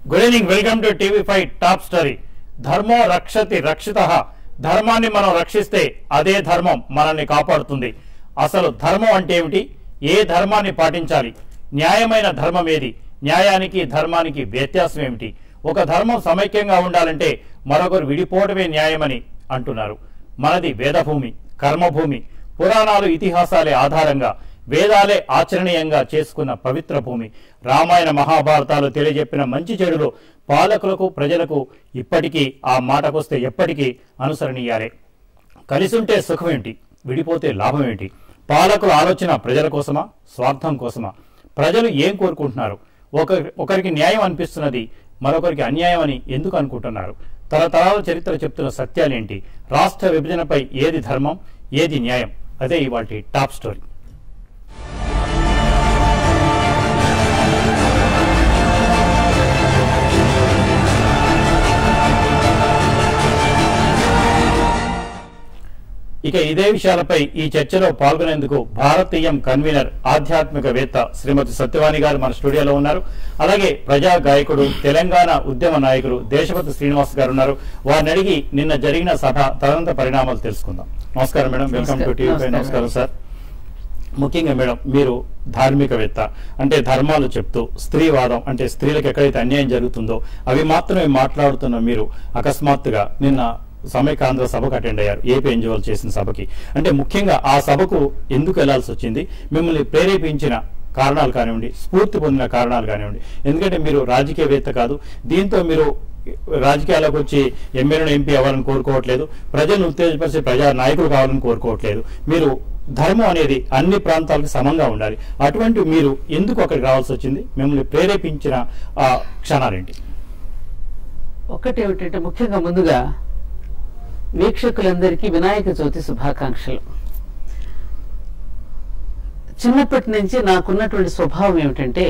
Good evening welcome to TV five top story ధర్మో రక్షతి రక్షిత ధర్మాన్ని మనం రక్షిస్తే అదే ధర్మం మనల్ని కాపాడుతుంది అసలు ధర్మం అంటే ఏమిటి ఏ ధర్మాన్ని పాటించాలి న్యాయమైన ధర్మం ఏది న్యాయానికి ధర్మానికి వ్యత్యాసం ఏమిటి ఒక ధర్మం సమైక్యంగా ఉండాలంటే మరొకరు విడిపోవడమే న్యాయమని అంటున్నారు మనది వేదభూమి కర్మభూమి పురాణాలు ఇతిహాసాలే ఆధారంగా వేదాలే ఆచరణీయంగా చేసుకున్న పవిత్ర భూమి రామాయణ మహాభారతాలు తెలియజెప్పిన మంచి చెడులు పాలకులకు ప్రజలకు ఇప్పటికీ ఆ మాటకొస్తే ఎప్పటికీ అనుసరణీయాలే కలిసుంటే సుఖం ఏంటి విడిపోతే లాభం ఏంటి పాలకుల ఆలోచన ప్రజల కోసమా స్వార్థం కోసమా ప్రజలు ఏం కోరుకుంటున్నారు ఒక ఒకరికి న్యాయం అనిపిస్తున్నది మరొకరికి అన్యాయం అని ఎందుకు అనుకుంటున్నారు తరతరాల చరిత్ర చెప్తున్న సత్యాలేంటి రాష్ట్ర విభజనపై ఏది ధర్మం ఏది న్యాయం అదే ఇవాటి టాప్ స్టోరీ ఇక ఇదే విషయాలపై ఈ చర్చలో పాల్గొనేందుకు భారతీయం కన్వీనర్ ఆధ్యాత్మికవేత్త శ్రీమతి సత్యవాణి గారు మన స్టూడియోలో ఉన్నారు అలాగే ప్రజా గాయకుడు తెలంగాణ ఉద్యమ నాయకుడు దేశపతి శ్రీనివాస్ గారు ఉన్నారు వారిని అడిగి నిన్న జరిగిన సభ తదనంత పరిణామాలు తెలుసుకుందాం నమస్కారం మేడం వెల్కమ్ టు టీవీ నమస్కారం. నమస్కారం సార్ ముఖ్యంగా మేడం మీరు ధార్మికవేత్త అంటే ధర్మాలు చెప్తూ స్త్రీవాదం అంటే స్త్రీలకు ఎక్కడైతే అన్యాయం జరుగుతుందో అవి మాత్రమే మాట్లాడుతున్న మీరు అకస్మాత్తుగా నిన్న సమైకాంధ్ర సభకు అటెండ్ అయ్యారు ఏపీ ఎన్జిఓలు చేసిన సభకి అంటే ముఖ్యంగా ఆ సభకు ఎందుకు వెళ్లాల్సి వచ్చింది మిమ్మల్ని ప్రేరేపించిన కారణాలు కానివ్వండి స్ఫూర్తి పొందిన కారణాలు కానివ్వండి ఎందుకంటే మీరు రాజకీయవేత్త కాదు దీంతో మీరు రాజకీయాలకు వచ్చి ఎమ్మెల్యేను ఎంపీ అవ్వాలని కోరుకోవట్లేదు ప్రజలను ఉత్తేజపరిచే ప్రజా నాయకులు కావాలని కోరుకోవట్లేదు మీరు ధర్మం అనేది అన్ని ప్రాంతాలకు సమంగా ఉండాలి అటువంటి మీరు ఎందుకు అక్కడికి రావాల్సి వచ్చింది మిమ్మల్ని ప్రేరేపించిన ఆ క్షణాలేంటి ఒకటి ఏమిటంటే ముఖ్యంగా ముందుగా వీక్షకులందరికీ వినాయక చవితి శుభాకాంక్షలు చిన్నప్పటి నుంచి నాకున్నటువంటి స్వభావం ఏమిటంటే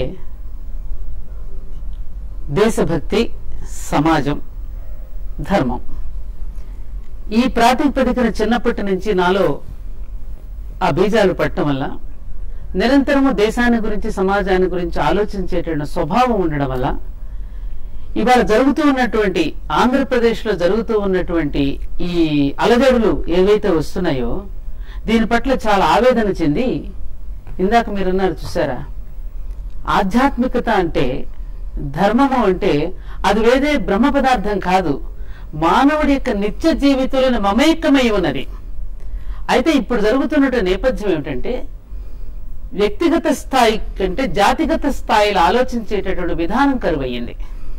దేశభక్తి సమాజం ధర్మం ఈ ప్రాతిపదికన చిన్నప్పటి నుంచి నాలో ఆ బీజాలు పట్టడం వల్ల నిరంతరము దేశాన్ని గురించి సమాజాన్ని గురించి ఆలోచించేటువంటి స్వభావం ఉండడం వల్ల ఇవాళ జరుగుతూ ఉన్నటువంటి ఆంధ్రప్రదేశ్లో జరుగుతూ ఉన్నటువంటి ఈ అలజడులు ఏవైతే వస్తున్నాయో దీని పట్ల చాలా ఆవేదన చెంది ఇందాక మీరన్నారు చూసారా ఆధ్యాత్మికత అంటే ధర్మము అంటే అది వేరే బ్రహ్మ పదార్థం కాదు మానవుడి యొక్క నిత్య జీవితంలో మమేకమై ఉన్నది అయితే ఇప్పుడు జరుగుతున్న నేపథ్యం ఏమిటంటే వ్యక్తిగత స్థాయి కంటే జాతిగత స్థాయిలో ఆలోచించేటటువంటి విధానం కరువయ్యింది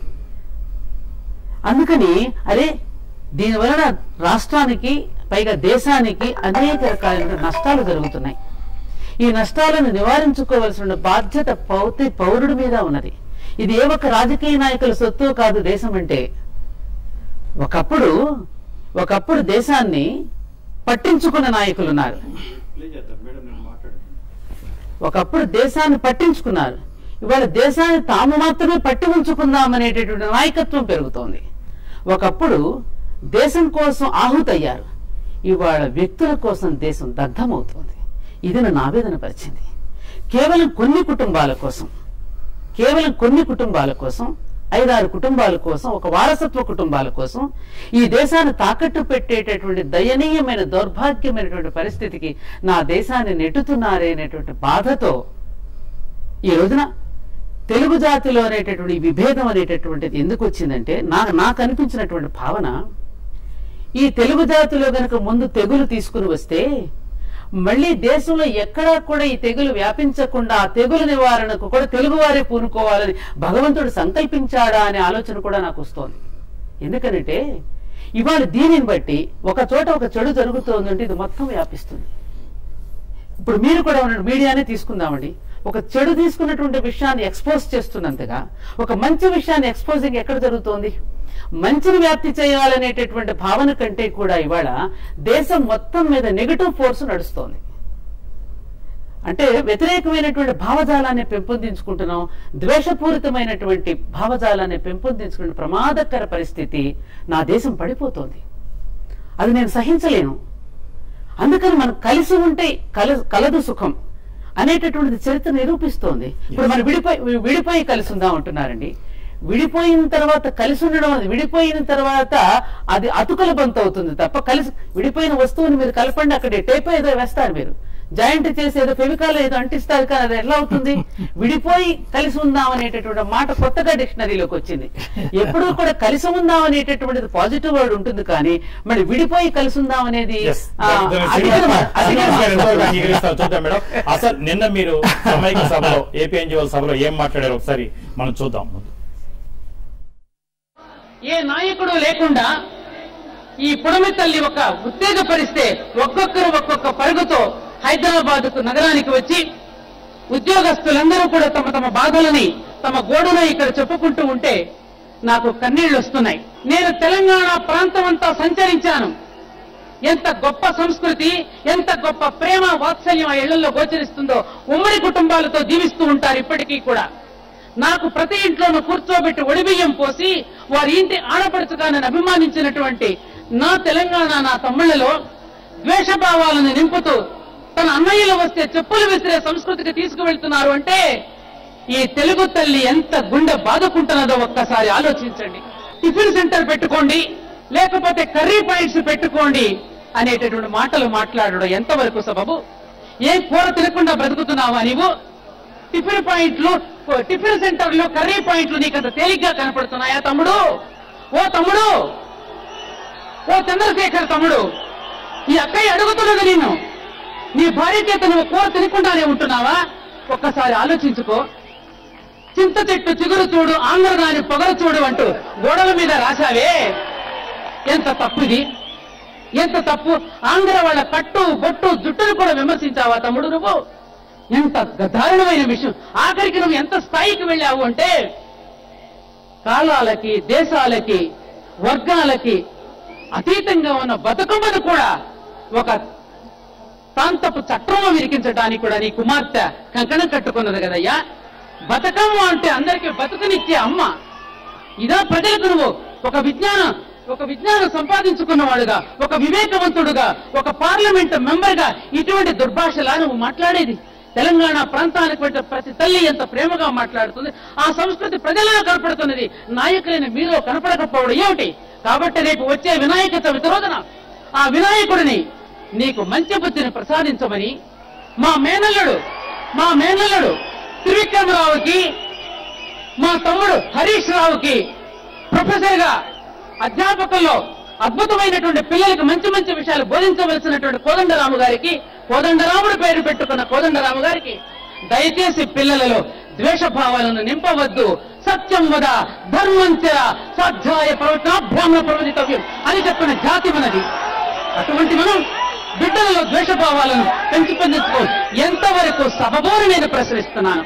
అందుకని అరే దీని వలన రాష్ట్రానికి పైగా దేశానికి అనేక రకాలైన నష్టాలు జరుగుతున్నాయి ఈ నష్టాలను నివారించుకోవాల్సిన బాధ్యత పౌతి పౌరుడి మీద ఉన్నది ఇది ఏ ఒక్క రాజకీయ నాయకుల సొత్తు కాదు దేశం అంటే ఒకప్పుడు ఒకప్పుడు దేశాన్ని పట్టించుకున్న నాయకులు ఉన్నారు ఒకప్పుడు దేశాన్ని పట్టించుకున్నారు ఇవాళ దేశాన్ని తాము మాత్రమే పట్టి ఉంచుకుందాం అనేటటువంటి నాయకత్వం పెరుగుతోంది ఒకప్పుడు దేశం కోసం ఆహుతయ్యారు ఇవాళ వ్యక్తుల కోసం దేశం దగ్ధమవుతోంది ఇది నన్ను ఆవేదన పరిచింది కేవలం కొన్ని కుటుంబాల కోసం కేవలం కొన్ని కుటుంబాల కోసం ఐదారు కుటుంబాల కోసం ఒక వారసత్వ కుటుంబాల కోసం ఈ దేశాన్ని తాకట్టు పెట్టేటటువంటి దయనీయమైన దౌర్భాగ్యమైనటువంటి పరిస్థితికి నా దేశాన్ని నెట్టుతున్నారే అనేటువంటి బాధతో ఈ రోజున తెలుగు జాతిలో అనేటటువంటి ఈ విభేదం అనేటటువంటిది ఎందుకు వచ్చిందంటే నా నాకు అనిపించినటువంటి భావన ఈ తెలుగు జాతిలో గనక ముందు తెగులు తీసుకుని వస్తే మళ్ళీ దేశంలో ఎక్కడా కూడా ఈ తెగులు వ్యాపించకుండా ఆ తెగులు నివారణకు కూడా తెలుగువారే పూనుకోవాలని భగవంతుడు సంకల్పించాడా అనే ఆలోచన కూడా నాకు వస్తోంది ఎందుకనంటే ఇవాళ దీనిని బట్టి ఒక చోట ఒక చెడు జరుగుతోందంటే ఇది మొత్తం వ్యాపిస్తుంది ఇప్పుడు మీరు కూడా ఉన్న మీడియానే తీసుకుందామండి ఒక చెడు తీసుకున్నటువంటి విషయాన్ని ఎక్స్పోజ్ చేస్తున్నంతగా ఒక మంచి విషయాన్ని ఎక్స్పోజింగ్ ఎక్కడ జరుగుతోంది మంచిని వ్యాప్తి చేయాలనేటటువంటి భావన కంటే కూడా ఇవాళ దేశం మొత్తం మీద నెగిటివ్ ఫోర్స్ నడుస్తోంది అంటే వ్యతిరేకమైనటువంటి భావజాలాన్ని పెంపొందించుకుంటున్నాం ద్వేషపూరితమైనటువంటి భావజాలాన్ని పెంపొందించుకునే ప్రమాదకర పరిస్థితి నా దేశం పడిపోతోంది అది నేను సహించలేను అందుకని మనం కలిసి ఉంటే కల కలదు సుఖం అనేటటువంటిది చరిత్ర నిరూపిస్తోంది ఇప్పుడు మనం విడిపోయి విడిపోయి కలిసి ఉందాం అంటున్నారండి విడిపోయిన తర్వాత కలిసి ఉండడం అనేది విడిపోయిన తర్వాత అది అతుకల బంతు అవుతుంది తప్ప కలిసి విడిపోయిన వస్తువుని మీరు కలపండి అక్కడ టేప్ ఏదో వేస్తారు మీరు జాయింట్ చేసి ఏదో ఫెవికాల్ ఏదో అంటిస్తారు కానీ అది ఎట్లా అవుతుంది విడిపోయి కలిసి ఉందాం అనేటటువంటి మాట కొత్తగా డిక్షనరీలోకి వచ్చింది ఎప్పుడూ కూడా కలిసి ఉందాం అనేటటువంటిది పాజిటివ్ వర్డ్ ఉంటుంది కానీ మరి విడిపోయి కలిసి ఉందాం అనేది Yes. ఆ, దాని అది శ్రీనివాస్ కూడా- గారు- అది కూడా శ్రీనివాస్ గారు ఎంతవరకు అంగీకరిస్తారు చూద్దాం మేడం అసలు నిన్న మీరు సమైక్య సభలో ఏపీఎన్జిఓ సభలో ఏం మాట్లాడారు ఒకసారి మనం చూద్దాం ఏ నాయకుడు లేకుండా ఈ పుడమి తల్లి ఒక ఉత్తేజపరిస్తే ఒక్కొక్కరు ఒక్కొక్క పరుగుతో హైదరాబాద్ నగరానికి వచ్చి ఉద్యోగస్తులందరూ కూడా తమ తమ బాధలని తమ గోడును ఇక్కడ చెప్పుకుంటూ ఉంటే నాకు కన్నీళ్లు వస్తున్నాయి నేను తెలంగాణ ప్రాంతం అంతా సంచరించాను ఎంత గొప్ప సంస్కృతి ఎంత గొప్ప ప్రేమ వాత్సల్యం ఆ ఇళ్లలో గోచరిస్తుందో ఉమ్మడి కుటుంబాలతో జీవిస్తూ ఉంటారు ఇప్పటికీ కూడా నాకు ప్రతి ఇంట్లోనూ కూర్చోబెట్టి ఒడిబియ్యం పోసి వారి ఇంటి ఆడపడుచుగా నన్ను అభిమానించినటువంటి నా తెలంగాణ నా తమ్ముళ్లలో ద్వేషభావాలను నింపుతూ తన అన్నయ్యలు వస్తే చెప్పులు విసిరే సంస్కృతికి తీసుకువెళ్తున్నారు అంటే ఈ తెలుగు తల్లి ఎంత గుండె బాదుకుంటున్నదో ఒక్కసారి ఆలోచించండి టిఫిన్ సెంటర్ పెట్టుకోండి లేకపోతే కర్రీ పాయింట్స్ పెట్టుకోండి అనేటటువంటి మాటలు మాట్లాడడం ఎంతవరకు సబబు ఏ కూర తినకుండా బ్రతుకుతున్నావా నీవు టిఫిన్ పాయింట్లు టిఫిన్ సెంటర్లో కర్రీ పాయింట్లు నీకు అంత తేలిగ్గా కనపడుతున్నాయా తమ్ముడు ఓ తమ్ముడు ఓ చంద్రశేఖర్ తమ్ముడు ఈ అక్కయ్య అడుగుతున్నది నేను నీ భార్య చేత నువ్వు కూర తినకుండానే ఉంటున్నావా ఒక్కసారి ఆలోచించుకో చింత చెట్టు చిగురు చూడు ఆంధ్రదాని పొగరు చూడు అంటూ గోడల మీద రాశావే ఎంత తప్పు ఇది ఎంత తప్పు ఆంధ్ర వాళ్ళ కట్టు బొట్టు జుట్టును కూడా విమర్శించావా తమ్ముడు నువ్వు ఎంత దారుణమైన విషయం ఆఖరికి నువ్వు ఎంత స్థాయికి వెళ్ళావు అంటే కాలాలకి దేశాలకి వర్గాలకి అతీతంగా ఉన్న బతుకమ్మను కూడా ఒక ప్రాంతపు చట్టంలో విరికించడానికి కూడా నీ కుమార్తె కంకణం కట్టుకున్నది కదయ్యా బతుకమ్మ అంటే అందరికీ బతుకునిచ్చే అమ్మ ఇదా ప్రజలకు నువ్వు ఒక విజ్ఞానం ఒక విజ్ఞానం సంపాదించుకున్నవాడుగా ఒక వివేకవంతుడుగా ఒక పార్లమెంట్ మెంబర్ గా ఇటువంటి దుర్భాషలా నువ్వు మాట్లాడేది తెలంగాణ ప్రాంతానికి వచ్చిన ప్రతి తల్లి ఎంత ప్రేమగా మాట్లాడుతుంది ఆ సంస్కృతి ప్రజలలో కనపడుతున్నది నాయకులైన మీలో కనపడకపోవడం ఏమిటి కాబట్టి రేపు వచ్చే వినాయక చవితి రోజున ఆ వినాయకుడిని నీకు మంచి బుద్ధిని ప్రసాదించమని మా మేనల్లుడు మా మేనల్లుడు త్రివిక్రమరావుకి మా తమ్ముడు హరీష్ రావుకి ప్రొఫెసర్ గా అధ్యాపకుల్లో అద్భుతమైనటువంటి పిల్లలకు మంచి మంచి విషయాలు బోధించవలసినటువంటి కోదండరాము గారికి కోదండరాముడు పేరు పెట్టుకున్న కోదండరాము గారికి దయచేసి పిల్లలలో ద్వేషభావాలను నింపవద్దు సత్యం వద ధర్మం చెర స్వాధ్యాయ ప్రవచనాభ్యామ ప్రవచితవ్యం అని చెప్పిన జాతి మనది అటువంటి మనం బిడ్డలలో ద్వేషభావాలను పెంచి పెంచుకో ఎంతవరకు సబబోని నేను ప్రశ్నిస్తున్నాను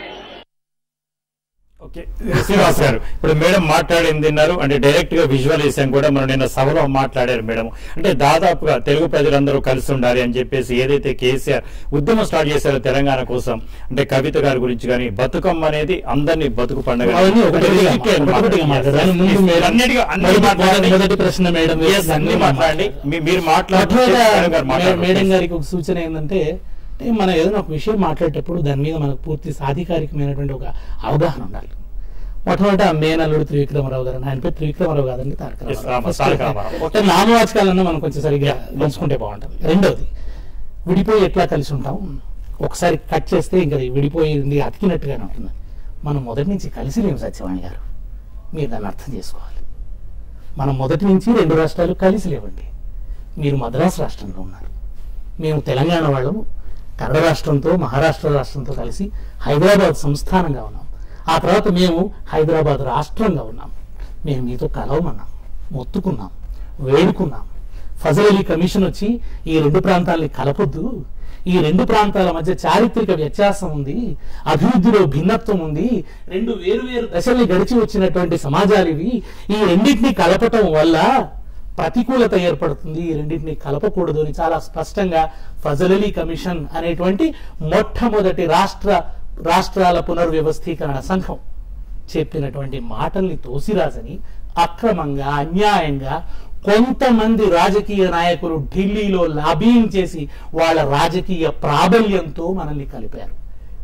ఓకే శ్రీనివాస్ గారు ఇప్పుడు మేడం మాట్లాడింది విన్నారు అంటే డైరెక్ట్ గా విజువలైజేషన్ కూడా మనం నిన్న సభలో మాట్లాడారు మేడం అంటే దాదాపుగా తెలుగు ప్రజలందరూ కలిసి ఉండాలి అని చెప్పేసి ఏదైతే కేసీఆర్ ఉద్యమం స్టార్ట్ చేశారో తెలంగాణ కోసం అంటే కవిత గారి గురించి కానీ బతుకమ్మ అనేది అందరినీ బతుకు పండుగ అవన్నీ ఒకటొకటిగా ఒకటొకటిగా మాట్లాడాలి. ముందు మేడం అన్నిటిగా అన్ని మొదటి- మాట్లాడండి మొదటి ప్రశ్న మేడం Yes, అన్ని మాట్లాడండి మీ- మీరు మొట్టమొదట మాట్లాడుతూ మే- మేడం గారికి ఒక సూచన ఏంటంటే అంటే మనం ఏదైనా ఒక విషయం మాట్లాడేటప్పుడు దాని మీద మనకు పూర్తి సాధికారికమైనటువంటి ఒక అవగాహన ఉండాలి మొట్టమొదట మేనల్లుడు త్రివిక్రమరావు గారు ఆయన పేరు త్రివిక్రమరావు కాదండి తారక Yes, రామారావు. రామ- First తారక రామారావు. అంటే నామవాచకాలన్నా మనం కొంచెం సరిగ్గా పంచుకుంటే బాగుంటుంది రెండోది విడిపోయి ఎట్లా కలిసి ఉంటాం ఒకసారి కట్ చేస్తే ఇంకా అది విడిపోయింది అతికినట్టుగానే ఉంటుంది మనం మొదటి నుంచి కలిసి లేము సత్యవాణి గారు మీరు దాన్ని అర్థం చేసుకోవాలి మనం మొదటి నుంచి రెండు రాష్ట్రాలు కలిసి లేవండి మీరు మద్రాసు రాష్ట్రంలో ఉన్నారు మేము తెలంగాణ వాళ్ళము కన్నడ రాష్ట్రంతో మహారాష్ట్ర రాష్ట్రంతో కలిసి హైదరాబాద్ సంస్థానంగా ఉన్నాం ఆ తర్వాత మేము హైదరాబాద్ రాష్ట్రంగా ఉన్నాం మేము మీతో కలవమన్నాం మొత్తుకున్నాం వేడుకున్నాం ఫజల్ అలీ కమిషన్ వచ్చి ఈ రెండు ప్రాంతాలని కలపొద్దు ఈ రెండు ప్రాంతాల మధ్య చారిత్రక వ్యత్యాసం ఉంది అభివృద్ధిలో భిన్నత్వం ఉంది రెండు వేరు వేరు దశల్ని గడిచి వచ్చినటువంటి సమాజాలు ఇవి ఈ రెండింటిని కలపటం వల్ల ప్రతికూలత ఏర్పడుతుంది ఈ రెండింటిని కలపకూడదు అని చాలా స్పష్టంగా ఫజల్ అలీ కమిషన్ అనేటువంటి మొట్టమొదటి రాష్ట్ర రాష్ట్రాల పునర్వ్యవస్థీకరణ సంఘం చెప్పినటువంటి మాటల్ని తోసిరాజని అక్రమంగా అన్యాయంగా కొంతమంది రాజకీయ నాయకులు ఢిల్లీలో లాబింగ్ చేసి వాళ్ళ రాజకీయ ప్రాబల్యంతో మనల్ని కలిపారు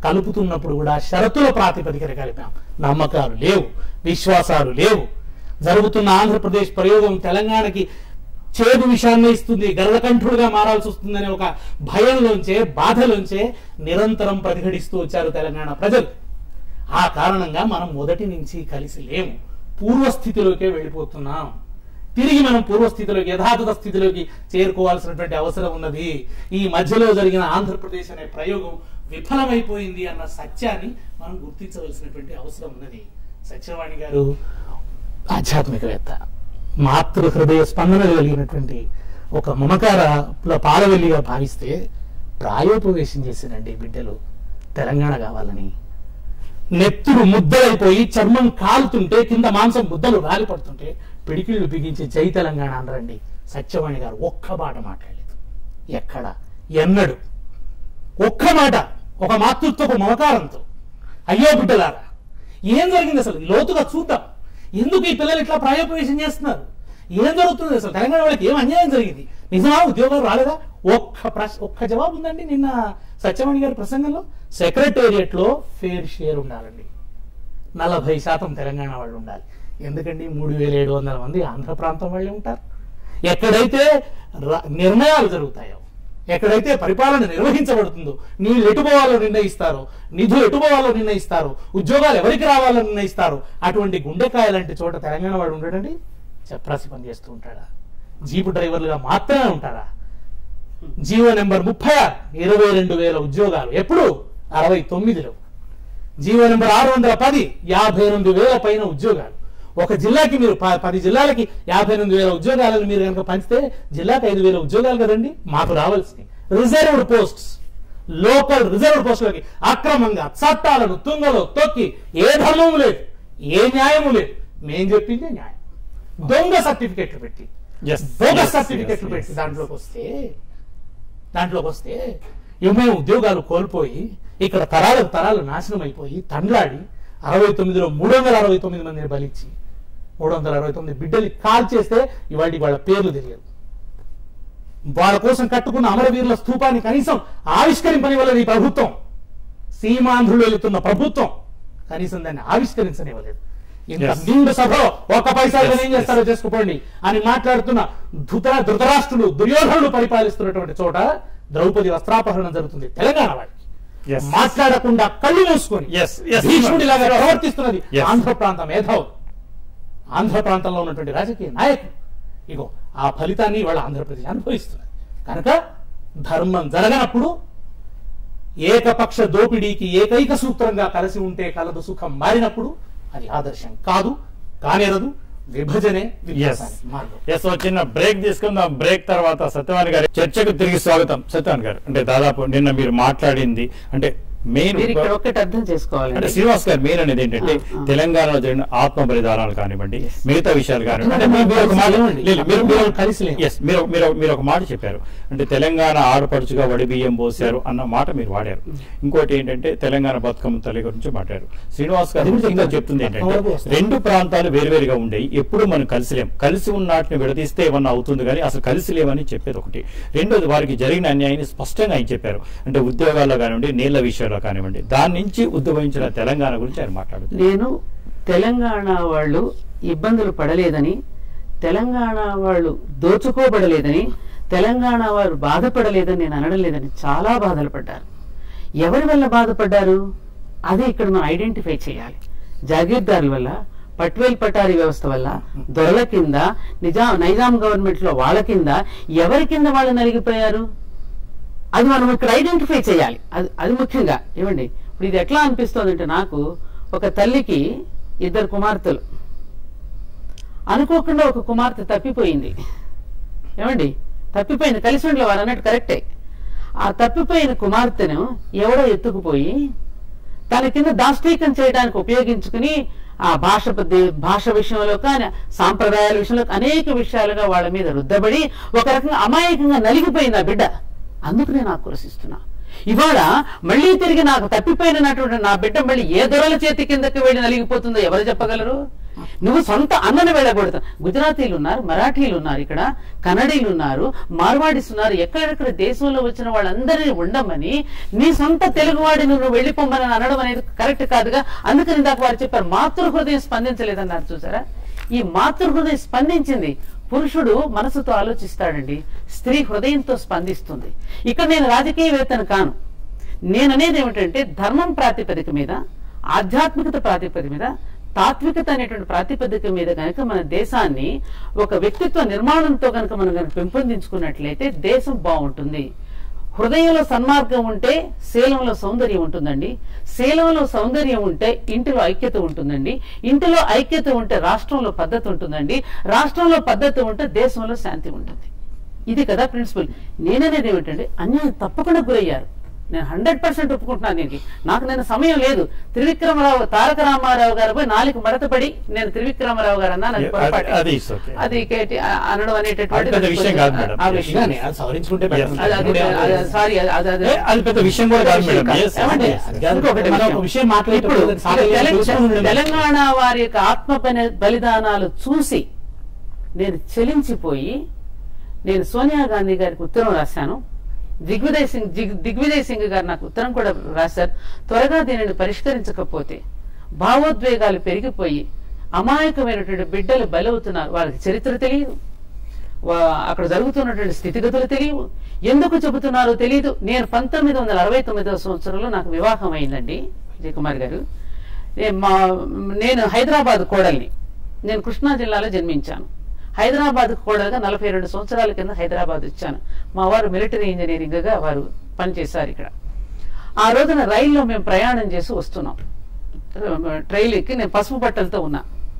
కలుపుతున్నప్పుడు కూడా షరతుల ప్రాతిపదికన కలిపాం నమ్మకాలు లేవు విశ్వాసాలు లేవు జరుగుతున్న ఆంధ్రప్రదేశ్ ప్రయోగం తెలంగాణకి చేదు విషయాన్ని ఇస్తుంది గరళకంఠుడుగా మారాల్సి వస్తుందనే ఒక భయంలోంచే బాధలోంచే నిరంతరం ప్రతిఘటిస్తూ వచ్చారు తెలంగాణ ప్రజలు ఆ కారణంగా మనం మొదటి నుంచి కలిసి లేము పూర్వస్థితిలోకే వెళ్ళిపోతున్నాం తిరిగి మనం పూర్వస్థితిలోకి యథాతథ స్థితిలోకి చేరుకోవాల్సినటువంటి అవసరం ఉన్నది ఈ మధ్యలో జరిగిన ఆంధ్రప్రదేశ్ అనే ప్రయోగం విఫలమైపోయింది అన్న సత్యాన్ని మనం గుర్తించవలసినటువంటి అవసరం ఉన్నది సత్యవాణి గారు ఆధ్యాత్మికవేత్త మాతృ హృదయ స్పందన కలిగినటువంటి ఒక మమకార పాలవెల్లిగా భావిస్తే ప్రాయోపవేశం చేసినండి బిడ్డలు తెలంగాణ కావాలని నెత్తురు ముద్దలైపోయి చర్మం కాలుతుంటే కింద మాంసం ముద్దలు రాలిపడుతుంటే పిడికిళ్ళు బిగించి జై తెలంగాణ అనరండి సత్యవాణి గారు ఒక్క మాట మాట్లాడలేదు ఎక్కడ ఎన్నడు ఒక్క మాట ఒక మాతృత్వపు మమకారంతో అయ్యో బిడ్డలారా ఏం జరిగింది అసలు లోతుగా చూద్దాం ఎందుకు ఈ పిల్లలు ఇట్లా ప్రాయోపవేశం చేస్తున్నారు ఏం జరుగుతుంది అసలు తెలంగాణ వాళ్ళకి ఏం అన్యాయం జరిగింది నిజమా ఉద్యోగాలు రాలేదా ఒక్క ప్రశ్న ఒక్క జవాబు ఉందండి నిన్న సత్యవాణి గారి ప్రసంగంలో సెక్రటేరియట్ లో ఫేర్ షేర్ ఉండాలండి నలభై శాతం తెలంగాణ వాళ్ళు ఉండాలి ఎందుకండి మూడు వేల ఏడు వందల మంది ఆంధ్ర ప్రాంతం వాళ్ళే ఉంటారు ఎక్కడైతే ర- నిర్ణయాలు జరుగుతాయో ఎక్కడైతే పరిపాలన నిర్వహించబడుతుందో నీళ్ళు ఎటుపోవాలో నిర్ణయిస్తారో నిధులు ఎటుపోవాలో నిర్ణయిస్తారో ఉద్యోగాలు ఎవరికి రావాలో నిర్ణయిస్తారో అటువంటి గుండెకాయ లాంటి చోట తెలంగాణ వాడు ఉండడండి చప్రాసి పని చేస్తూ ఉంటాడా జీపు డ్రైవర్లుగా మాత్రమే ఉంటారా జీవో నెంబర్ ముప్పై ఆరు ఇరవై రెండు వేల ఉద్యోగాలు ఎప్పుడు అరవై తొమ్మిదిలో జీవో నెంబర్ ఆరు వందల పది యాభై ఎనిమిది వేల పైన ఉద్యోగాలు ఒక జిల్లాకి మీరు ప- పది జిల్లాలకి యాభై ఎనిమిది వేల ఉద్యోగాలను మీరు కనుక పంచితే జిల్లాకి ఐదు వేల ఉద్యోగాలు కదండి మాకు రావాల్సినవి రిజర్వ్డ్ పోస్ట్స్ లోకల్ రిజర్వ్డ్ పోస్టులకి అక్రమంగా చట్టాలను తుంగలో తొక్కి ఏ ధర్మము లేదు ఏ న్యాయము లేదు మేం చెప్పింది న్యాయం దొంగ సర్టిఫికెట్లు పెట్టి Yes, బోగస్ yes, సర్టిఫికెట్లు yes, పెట్టి yes, దాంట్లోకి వస్తే దాంట్లోకి వస్తే ఏమో ఉద్యోగాలు కోల్పోయి ఇక్కడ తరాలకు తరాలు నాశనం అయిపోయి తండ్లాడి అరవై తొమ్మిదిలో మూడు వందల అరవై తొమ్మిది మందిని బలిచ్చి మూడు వందల అరవై తొమ్మిది బిడ్డలు కాల్ చేస్తే ఇవాళ వాళ్ళ పేర్లు తెలియదు వాళ్ళ కోసం కట్టుకున్న అమరవీరుల స్థూపాన్ని కనీసం ఆవిష్కరింపనివ్వలేదు ఈ ప్రభుత్వం సీమాంధ్రులు వెళుతున్న ప్రభుత్వం కనీసం దాన్ని ఆవిష్కరించనివ్వలేదు ఇంత Yes. నిండు సభలో ఒక్క పైసా Yes, ఏం చేస్తారో చేసుకోండి అని మాట్లాడుతున్న ధృత ధృతరాష్ట్రులు దుర్యోధనులు పరిపాలిస్తున్నటువంటి చోట ద్రౌపది వస్త్రాపహరణం జరుగుతుంది తెలంగాణ వాడికి Yes. మాట్లాడకుండా కళ్ళు మూసుకొని Yes, yes. భీష్ముడిలాగా ప్రవర్తిస్తున్నది Yes. ఆంధ్ర ప్రాంత మేధావులు ఆంధ్ర ప్రాంతంలో ఉన్నటువంటి రాజకీయ నాయకులు ఇగో ఆ ఫలితాన్ని ఇవాళ ఆంధ్రప్రదేశ్ అనుభవిస్తున్నది కనుక ధర్మం జరగనప్పుడు ఏకపక్ష దోపిడీకి ఏకైక సూత్రంగా కలిసి ఉంటే కలదు సుఖం మారినప్పుడు అది ఆదర్శం కాదు కానేరదు విభజనే విధ్వంసానికి మార్గం ఎస్ ఓ చిన్న బ్రేక్ తీసుకుందాం బ్రేక్ తర్వాత సత్యవాణి గారి చర్చకు తిరిగి స్వాగతం సత్యవాణి గారు అంటే దాదాపు నిన్న మీరు మాట్లాడింది అంటే మెయిన్ మీరు ఇక్కడ ఒక్కటి అర్థం అంటే చేసుకోవాలండి శ్రీనివాస్ గారు మెయిన్ అనేది ఏంటంటే ఆ, ఆ. తెలంగాణలో జరిగిన ఆత్మ బలిదానాలు కానివ్వండి మిగతా విషయాలు కానివ్వండి అంటే అంటే మీరు- మీరు ఒక మాట కలిసి లేదు, మీరు- మీరు- లేవండి. కలిసి లేవు. yes, మీరు మీరు మీరు ఒక మాట చెప్పారు అంటే తెలంగాణ ఆడపడుచుగా వడి బియ్యం పోసారు అన్న మాట మీరు వాడారు ఇంకోటి ఏంటంటే తెలంగాణ బతుకమ్మ తల్లి గురించి మాట్లాడారు శ్రీనివాస్ గారు అది కూడా ఇంకా చెప్తాను. చెప్తుంది ఏంటంటే బతుకమ్మ వస్తుంది. రెండు ప్రాంతాలు వేరువేరుగా ఉండేవి ఎప్పుడు మనం కలిసిలేం కలిసి ఉన్న నాటిని విడదీస్తే ఏమన్నా అవుతుంది కానీ అసలు కలిసి లేవని చెప్పేది ఒకటి రెండోది వారికి జరిగిన అన్యాయాన్ని స్పష్టంగా ఆయన చెప్పారు అంటే ఉద్యోగాల్లో కానివ్వండి నీళ్ల విషయంలో కానివ్వండి దాని నుంచి ఉద్భవించిన తెలంగాణ గురించి ఆయన మాట్లాడుతున్నారు నేను తెలంగాణ వాళ్ళు ఇబ్బందులు పడలేదని తెలంగాణ వాళ్ళు దోచుకోబడలేదని తెలంగాణ వారు బాధపడలేదని నేను అనడం లేదని చాలా బాధలు పడ్డారు ఎవరి వల్ల బాధపడ్డారు అదే ఇక్కడ మనం ఐడెంటిఫై చేయాలి జాగీర్దారుల వల్ల పట్వేల్ పటారి వ్యవస్థ వల్ల దొరల కింద నిజాం నైజాం గవర్నమెంట్ లో వాళ్ళ కింద ఎవరి కింద వాళ్ళు నలిగిపోయారు అది మనం ఇక్కడ ఐడెంటిఫై చేయాలి అది అది ముఖ్యంగా ఏమండి ఇప్పుడు ఇది ఎట్లా అనిపిస్తుంది అంటే నాకు ఒక తల్లికి ఇద్దరు కుమార్తెలు అనుకోకుండా ఒక కుమార్తె తప్పిపోయింది ఏమండి తప్పిపోయింది కలిసి ఉండలే వారు అన్నట్టు కరెక్టే ఆ తప్పిపోయిన కుమార్తెను ఎవడో ఎత్తుకుపోయి తన కింద దాష్టీకం చేయడానికి ఉపయోగించుకుని ఆ భాష పద్ధ- భాష విషయంలో కానీ సాంప్రదాయాల విషయంలో అనేక విషయాలుగా వాళ్ళ మీద రుద్దబడి ఒక రకంగా అమాయకంగా నలిగిపోయింది ఆ బిడ్డ అందుకు నేను ఆక్రోశిస్తున్నా ఇవాళ మళ్ళీ తిరిగి నాకు తప్పిపోయినటువంటి నా బిడ్డ మళ్ళీ ఏ దొరల చేతి కిందకి వెళ్ళి నలిగిపోతుందో ఎవరు చెప్పగలరు నువ్వు సొంత అన్నను వెళ్ళకూడదు గుజరాతీలు ఉన్నారు మరాఠీలు ఉన్నారు ఇక్కడ కన్నడీలు ఉన్నారు మార్వాడీస్ ఉన్నారు ఎక్కడెక్కడ దేశంలో వచ్చిన వాళ్ళందరినీ ఉండమని నీ సొంత తెలుగువాడిని నువ్వు వెళ్ళిపోమని అనడం అనేది కరెక్ట్ కాదుగా అందుకని ఇందాక వారు చెప్పారు మాతృ హృదయం స్పందించలేదన్నారు చూసారా ఈ మాతృ హృదయం స్పందించింది పురుషుడు మనసుతో ఆలోచిస్తాడండి స్త్రీ హృదయంతో స్పందిస్తుంది ఇక్కడ నేను రాజకీయవేత్తను కాను నేననేది ఏమిటంటే ధర్మం ప్రాతిపదిక మీద ఆధ్యాత్మికత ప్రాతిపదిక మీద తాత్వికత అనేటువంటి ప్రాతిపదిక మీద కనుక మన దేశాన్ని ఒక వ్యక్తిత్వ నిర్మాణంతో కనుక మనం కనుక పెంపొందించుకున్నట్లయితే దేశం బాగుంటుంది హృదయంలో సన్మార్గం ఉంటే శీలంలో సౌందర్యం ఉంటుందండి శీలంలో సౌందర్యం ఉంటే ఇంటిలో ఐక్యత ఉంటుందండి ఇంటిలో ఐక్యత ఉంటే రాష్ట్రంలో పద్ధతి ఉంటుందండి రాష్ట్రంలో పద్ధతి ఉంటే దేశంలో శాంతి ఉంటుంది ఇది కదా ప్రిన్సిపల్ నేననేది ఏమిటంటే అన్యాయం తప్పకుండా గురయ్యారు నేను హండ్రెడ్ పర్సెంట్ ఒప్పుకుంటున్నాను దీనికి నాకు నేను సమయం లేదు త్రివిక్రమరావు తారక రామారావు గారు పోయి నాలుగు మడతపడి నేను త్రివిక్రమరావు గారు అన్నా నాకు అది- పొరపాటే. అది is okay. అది కేటి ఆ- అనడం అనేటటువంటి అది పెద్ద విషయం కాదు మేడం. ఆ విషయం కానీ అది సవరించుకుంటే better Yes. అది- అది- ఉంటుంది. అది- సారీ అది- అది- అది- ఏ, అది పెద్ద విషయం కూడా కాదు మేడం విషయం Yes, ఏమండి? yes. అది కాదు. ఇంకొకటి మనం విషయం. ఒక విషయం మాట్లాడేటప్పుడు ఇప్పుడు అది సాగలేదు, తెలంగాణ- చూసుకొని ఉండడం. తెలంగాణ వారి యొక్క ఆత్మ బలి- బలిదానాలు చూసి నేను చెలించిపోయి నేను సోనియా గాంధీ గారికి ఉత్తరం రాశాను దిగ్విజయ్ సింగ్ దిగ్- దిగ్విజయ్ సింగ్ గారు నాకు ఉత్తరం కూడా రాశారు త్వరగా దీనిని పరిష్కరించకపోతే భావోద్వేగాలు పెరిగిపోయి అమాయకమైనటువంటి బిడ్డలు బలవుతున్నారు వాళ్ళకి చరిత్ర తెలియదు వా- అక్కడ జరుగుతున్నటువంటి స్థితిగతులు తెలియవు ఎందుకు చెబుతున్నారో తెలియదు నేను పంతొమ్మిది వందల అరవై తొమ్మిదవ సంవత్సరంలో నాకు వివాహం అయిందండి విజయ్ కుమార్ గారు నే- మా నేను హైదరాబాద్ కోడల్ని నేను కృష్ణా జిల్లాలో జన్మించాను హైదరాబాద్ కోడలుగా నలభై రెండు సంవత్సరాల కింద హైదరాబాద్ వచ్చాను మా వారు మిలిటరీ ఇంజనీరింగ్ గా వారు పనిచేశారు ఇక్కడ ఆ రోజున రైల్లో మేము ప్రయాణం చేసి వస్తున్నాం ట్రైల్ ఎక్కి నేను పసుపు బట్టలతో ఉన్నా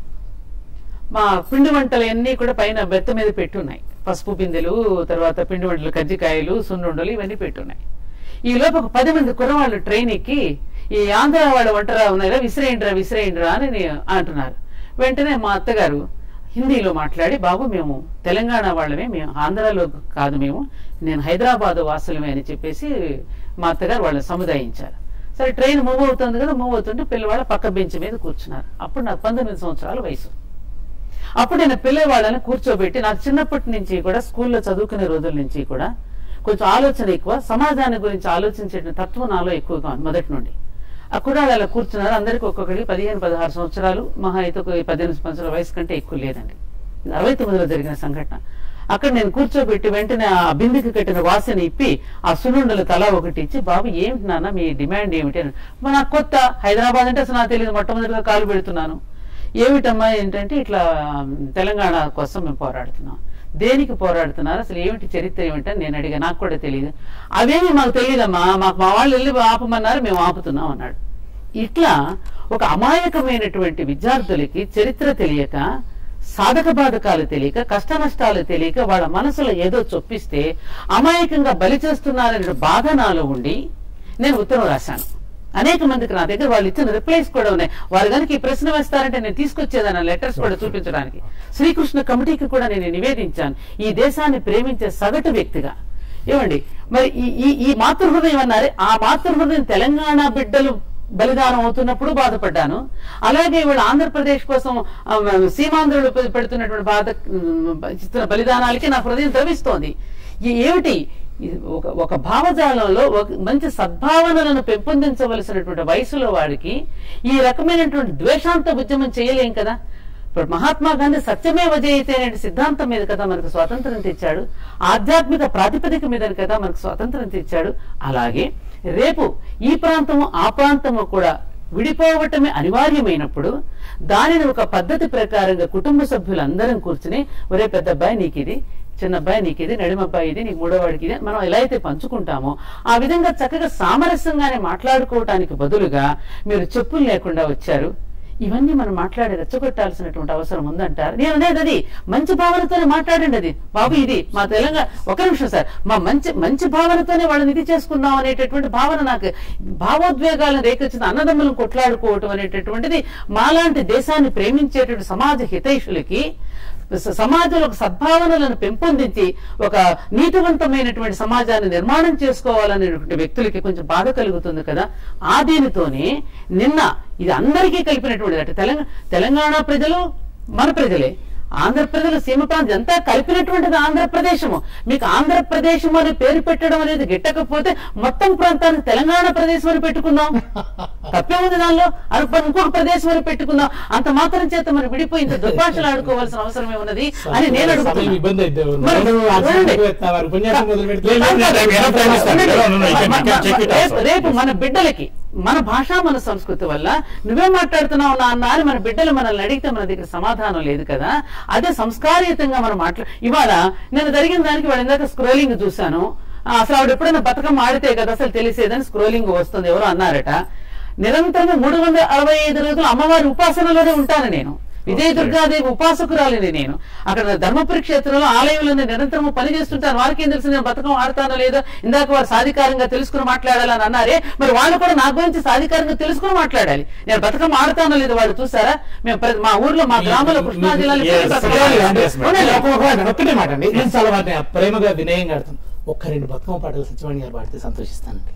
మా పిండి వంటలు అన్నీ కూడా పైన బెత్త మీద పెట్టున్నాయి పసుపు బిందెలు తర్వాత పిండి వంటలు కజ్జికాయలు సున్నుండలు ఇవన్నీ పెట్టున్నాయి ఈ లోపు ఒక పది మంది కుర్రవాళ్ళు ట్రైన్ ఎక్కి ఈ ఆంధ్ర వాళ్ళ వంటరా ఉన్నారా విసిరేయండిరా విసిరేయండిరా అని నే- అంటున్నారు వెంటనే మా అత్తగారు హిందీలో మాట్లాడి బాబు మేము తెలంగాణ వాళ్ళమే మేము ఆంధ్రాలో కాదు మేము నేను హైదరాబాద్ వాసులమే అని చెప్పేసి మా అత్తగారు వాళ్ళని సముదాయించారు సరే ట్రైన్ మూవ్ అవుతుంది కదా మూవ్ అవుతుంటే పిల్లవాళ్ళ పక్క బెంచ్ మీద కూర్చున్నారు అప్పుడు నాకు పంతొమ్మిది సంవత్సరాల వయసు అప్పుడు నేను పిల్లవాళ్ళని కూర్చోబెట్టి నాకు చిన్నప్పటి నుంచి కూడా స్కూల్లో చదువుకునే రోజుల నుంచి కూడా కొంచెం ఆలోచన ఎక్కువ సమాజాన్ని గురించి ఆలోచించే తత్వం నాలో ఎక్కువగా ఉంది మొదటి నుండి ఆ కుర్రాళ్ళు అలా కూర్చున్నారు అందరికి ఒక్కొక్కరికి పదిహేను పదహారు సంవత్సరాలు మహా అయితే ఒక పద్దెనిమిది సంవత్సరాల వయసు కంటే ఎక్కువ లేదండి ఇది అరవై తొమ్మిదిలో జరిగిన సంఘటన అక్కడ నేను కూర్చోబెట్టి వెంటనే ఆ బిందుకి కట్టిన వాసన ఇప్పి ఆ సున్నుండలు తలా ఒకటి ఇచ్చి బాబు ఏమిటి నాన్న మీ డిమాండ్ ఏమిటి అని "మా నాకు కొత్త హైదరాబాద్ అంటే అసలు నాకు తెలియదు మొట్టమొదటిగా కాలు పెడుతున్నాను ఏమిటమ్మా ఏంటంటే ఇట్లా తెలంగాణ కోసం మేము పోరాడుతున్నాం దేనికి పోరాడుతున్నారు అసలు ఏమిటి చరిత్ర ఏమిటని నేను అడిగా నాకు కూడా తెలియదు అవేమి మాకు తెలియదమ్మా మాకు మా వాళ్ళు వెళ్ళి ఆపమన్నారు మేము ఆపుతున్నాం అన్నాడు ఇట్లా ఒక అమాయకమైనటువంటి విద్యార్థులకి చరిత్ర తెలియక సాధక బాధకాలు తెలియక కష్ట నష్టాలు తెలియక వాళ్ళ మనసులో ఏదో చొప్పిస్తే అమాయకంగా బలి చేస్తున్నారనే బాధ నాలో ఉండి నేను ఉత్తరం రాశాను అనేక మందికి నా దగ్గర వాళ్ళు ఇచ్చిన రిప్లైస్ కూడా ఉన్నాయి వారు కనుక ఈ ప్రశ్న వేస్తారంటే నేను తీసుకొచ్చేదాన్ని లెటర్స్ కూడా చూపించడానికి శ్రీకృష్ణ కమిటీకి కూడా నేను నివేదించాను ఈ దేశాన్ని ప్రేమించే సగటు వ్యక్తిగా ఏమండి మరి ఈ ఈ ఈ మాతృహృదయం అన్నారే ఆ మాతృహృదయం తెలంగాణ బిడ్డలు బలిదానం అవుతున్నప్పుడు బాధపడ్డాను అలాగే ఇవాళ ఆంధ్రప్రదేశ్ కోసం ఆ, సీమాంధ్రులు పె- పెడుతున్నటువంటి బాధ ఉమ్, ఇస్తున్న బలిదానాలకి నా హృదయం ద్రవిస్తోంది ఈ ఏమిటి ఇది ఒక ఒక భావజాలంలో ఒక మంచి సద్భావనలను పెంపొందించవలసినటువంటి వయసులో వాడికి ఈ రకమైనటువంటి ద్వేషాంత ఉద్యమం చేయలేం కదా ఇప్పుడు మహాత్మా గాంధీ సత్యమే వజయితే అనే సిద్ధాంతం మీద కదా మనకు స్వాతంత్రం తెచ్చాడు ఆధ్యాత్మిక ప్రాతిపదిక మీద కదా మనకు స్వాతంత్రం తెచ్చాడు అలాగే రేపు ఈ ప్రాంతము ఆ ప్రాంతము కూడా విడిపోవటమే అనివార్యమైనప్పుడు దానిని ఒక పద్ధతి ప్రకారంగా కుటుంబ సభ్యులందరం కూర్చుని ఒరే పెద్ద అబ్బాయి నీకు ఇది చిన్న అబ్బాయి నీకు ఇది నడిమ అబ్బాయి ఇది నీకు మూడో వాడికి ఇది అని మనం ఎలా అయితే పంచుకుంటామో ఆ విధంగా చక్కగా సామరస్యంగానే మాట్లాడుకోవటానికి బదులుగా మీరు చెప్పులు లేకుండా వచ్చారు ఇవన్నీ మనం మాట్లాడి రెచ్చగొట్టాల్సినటువంటి అవసరం ఉందంటారు నేను అనేది అది మంచి భావనతోనే మాట్లాడండి అది బాబు ఇది మా తెలంగాణ ఒక నిమిషం సార్ మా మంచి మంచి భావనతోనే వాళ్ళని ఇది చేసుకుందాం అనేటటువంటి భావన నాకు భావోద్వేగాలను రేకొచ్చిన అన్నదమ్ములను కొట్లాడుకోవటం అనేటటువంటిది మాలాంటి దేశాన్ని ప్రేమించేటువంటి సమాజ హితైషులకి స- సమాజంలో ఒక సద్భావనలను పెంపొందించి ఒక నీతివంతమైనటువంటి సమాజాన్ని నిర్మాణం చేసుకోవాలనేటువంటి వ్యక్తులకి కొంచెం బాధ కలుగుతుంది కదా ఆ దీనితోనే నిన్న ఇది అందరికీ కలిపినటువంటి అంటే తెలంగాణ తెలంగాణ ప్రజలు మన ప్రజలే ఆంధ్ర ప్రజలు సీమ ప్రాంతం అంతా కలిపినటువంటిది ఆంధ్రప్రదేశము మీకు ఆంధ్రప్రదేశం అని పేరు పెట్టడం అనేది గిట్టకపోతే మొత్తం ప్రాంతాన్ని తెలంగాణ ప్రదేశం అని పెట్టుకుందాం తప్పే ఉంది దానిలో అది ఇంకొక ప్రదేశం అని పెట్టుకుందాం అంత మాత్రం చేత మరి విడిపోయి ఇంత దుర్భాషలు ఆడుకోవాల్సిన అవసరమే ఉన్నది అని నేను సమయం అడుగుతున్నా ఇబ్బంది అయితే మరి చూడండి. వారు ఉపన్యాసం మొదలు పెడితే లేదు, లేదు, లేదు, enough time ఇస్తాను. No, no, no, you can- you can check it రేపు- also. రేపు మన బిడ్డలకి మన భాష మన సంస్కృతి వల్ల నువ్వే మాట్లాడుతున్నావు నాన్న అని మన బిడ్డలు మనల్ని అడిగితే మన దగ్గర సమాధానం లేదు కదా అదే సంస్కారయుతంగా మనం మాట్లా ఇవాళ నేను జరిగిన దానికి వాడు ఇందాక స్క్రోలింగ్ చూశాను ఆ, అసలు ఆవిడ ఎప్పుడైనా బతుకమ్మ ఆడితే కదా అసలు తెలిసేదని స్క్రోలింగ్ వస్తుంది ఎవరో అన్నారట నిరంతరంగా మూడు వందల అరవై ఐదు రోజులు అమ్మవారి ఉపాసనలోనే ఉంటాను నేను విజయ దుర్గాదేవి ఉపాసకురాలిని నేను అక్కడ ధర్మపురి క్షేత్రంలో ఆలయంలో నేను నిరంతరం పని చేస్తుంటాను వారికి ఏం తెలుసు నేను బతకం ఆడతానో లేదో ఇందాక వారు సాధికారంగా తెలుసుకుని మాట్లాడాలని అన్నారే మరి వాళ్ళు కూడా నా గురించి సాధికారంగా తెలుసుకుని మాట్లాడాలి నేను బతకం ఆడతానో లేదో వాళ్ళు చూసారా మేము ప్రతి- మా ఊర్లో మా గ్రామంలో కృష్ణా జిల్లాలో Yes, బతుకమ్మ yes, ఆడతాం. yes, ma'am. అవునండి. ఒక- ఒక- ఒక- ఒక్కటే మాట అండి నేను చాలా వాటిని ప్రేమగా వినయంగా ఆడుతాను ఒక్క రెండు బతుకమ్మ పాటలు సత్యవాణి గారు పాడితే సంతోషిస్తానండి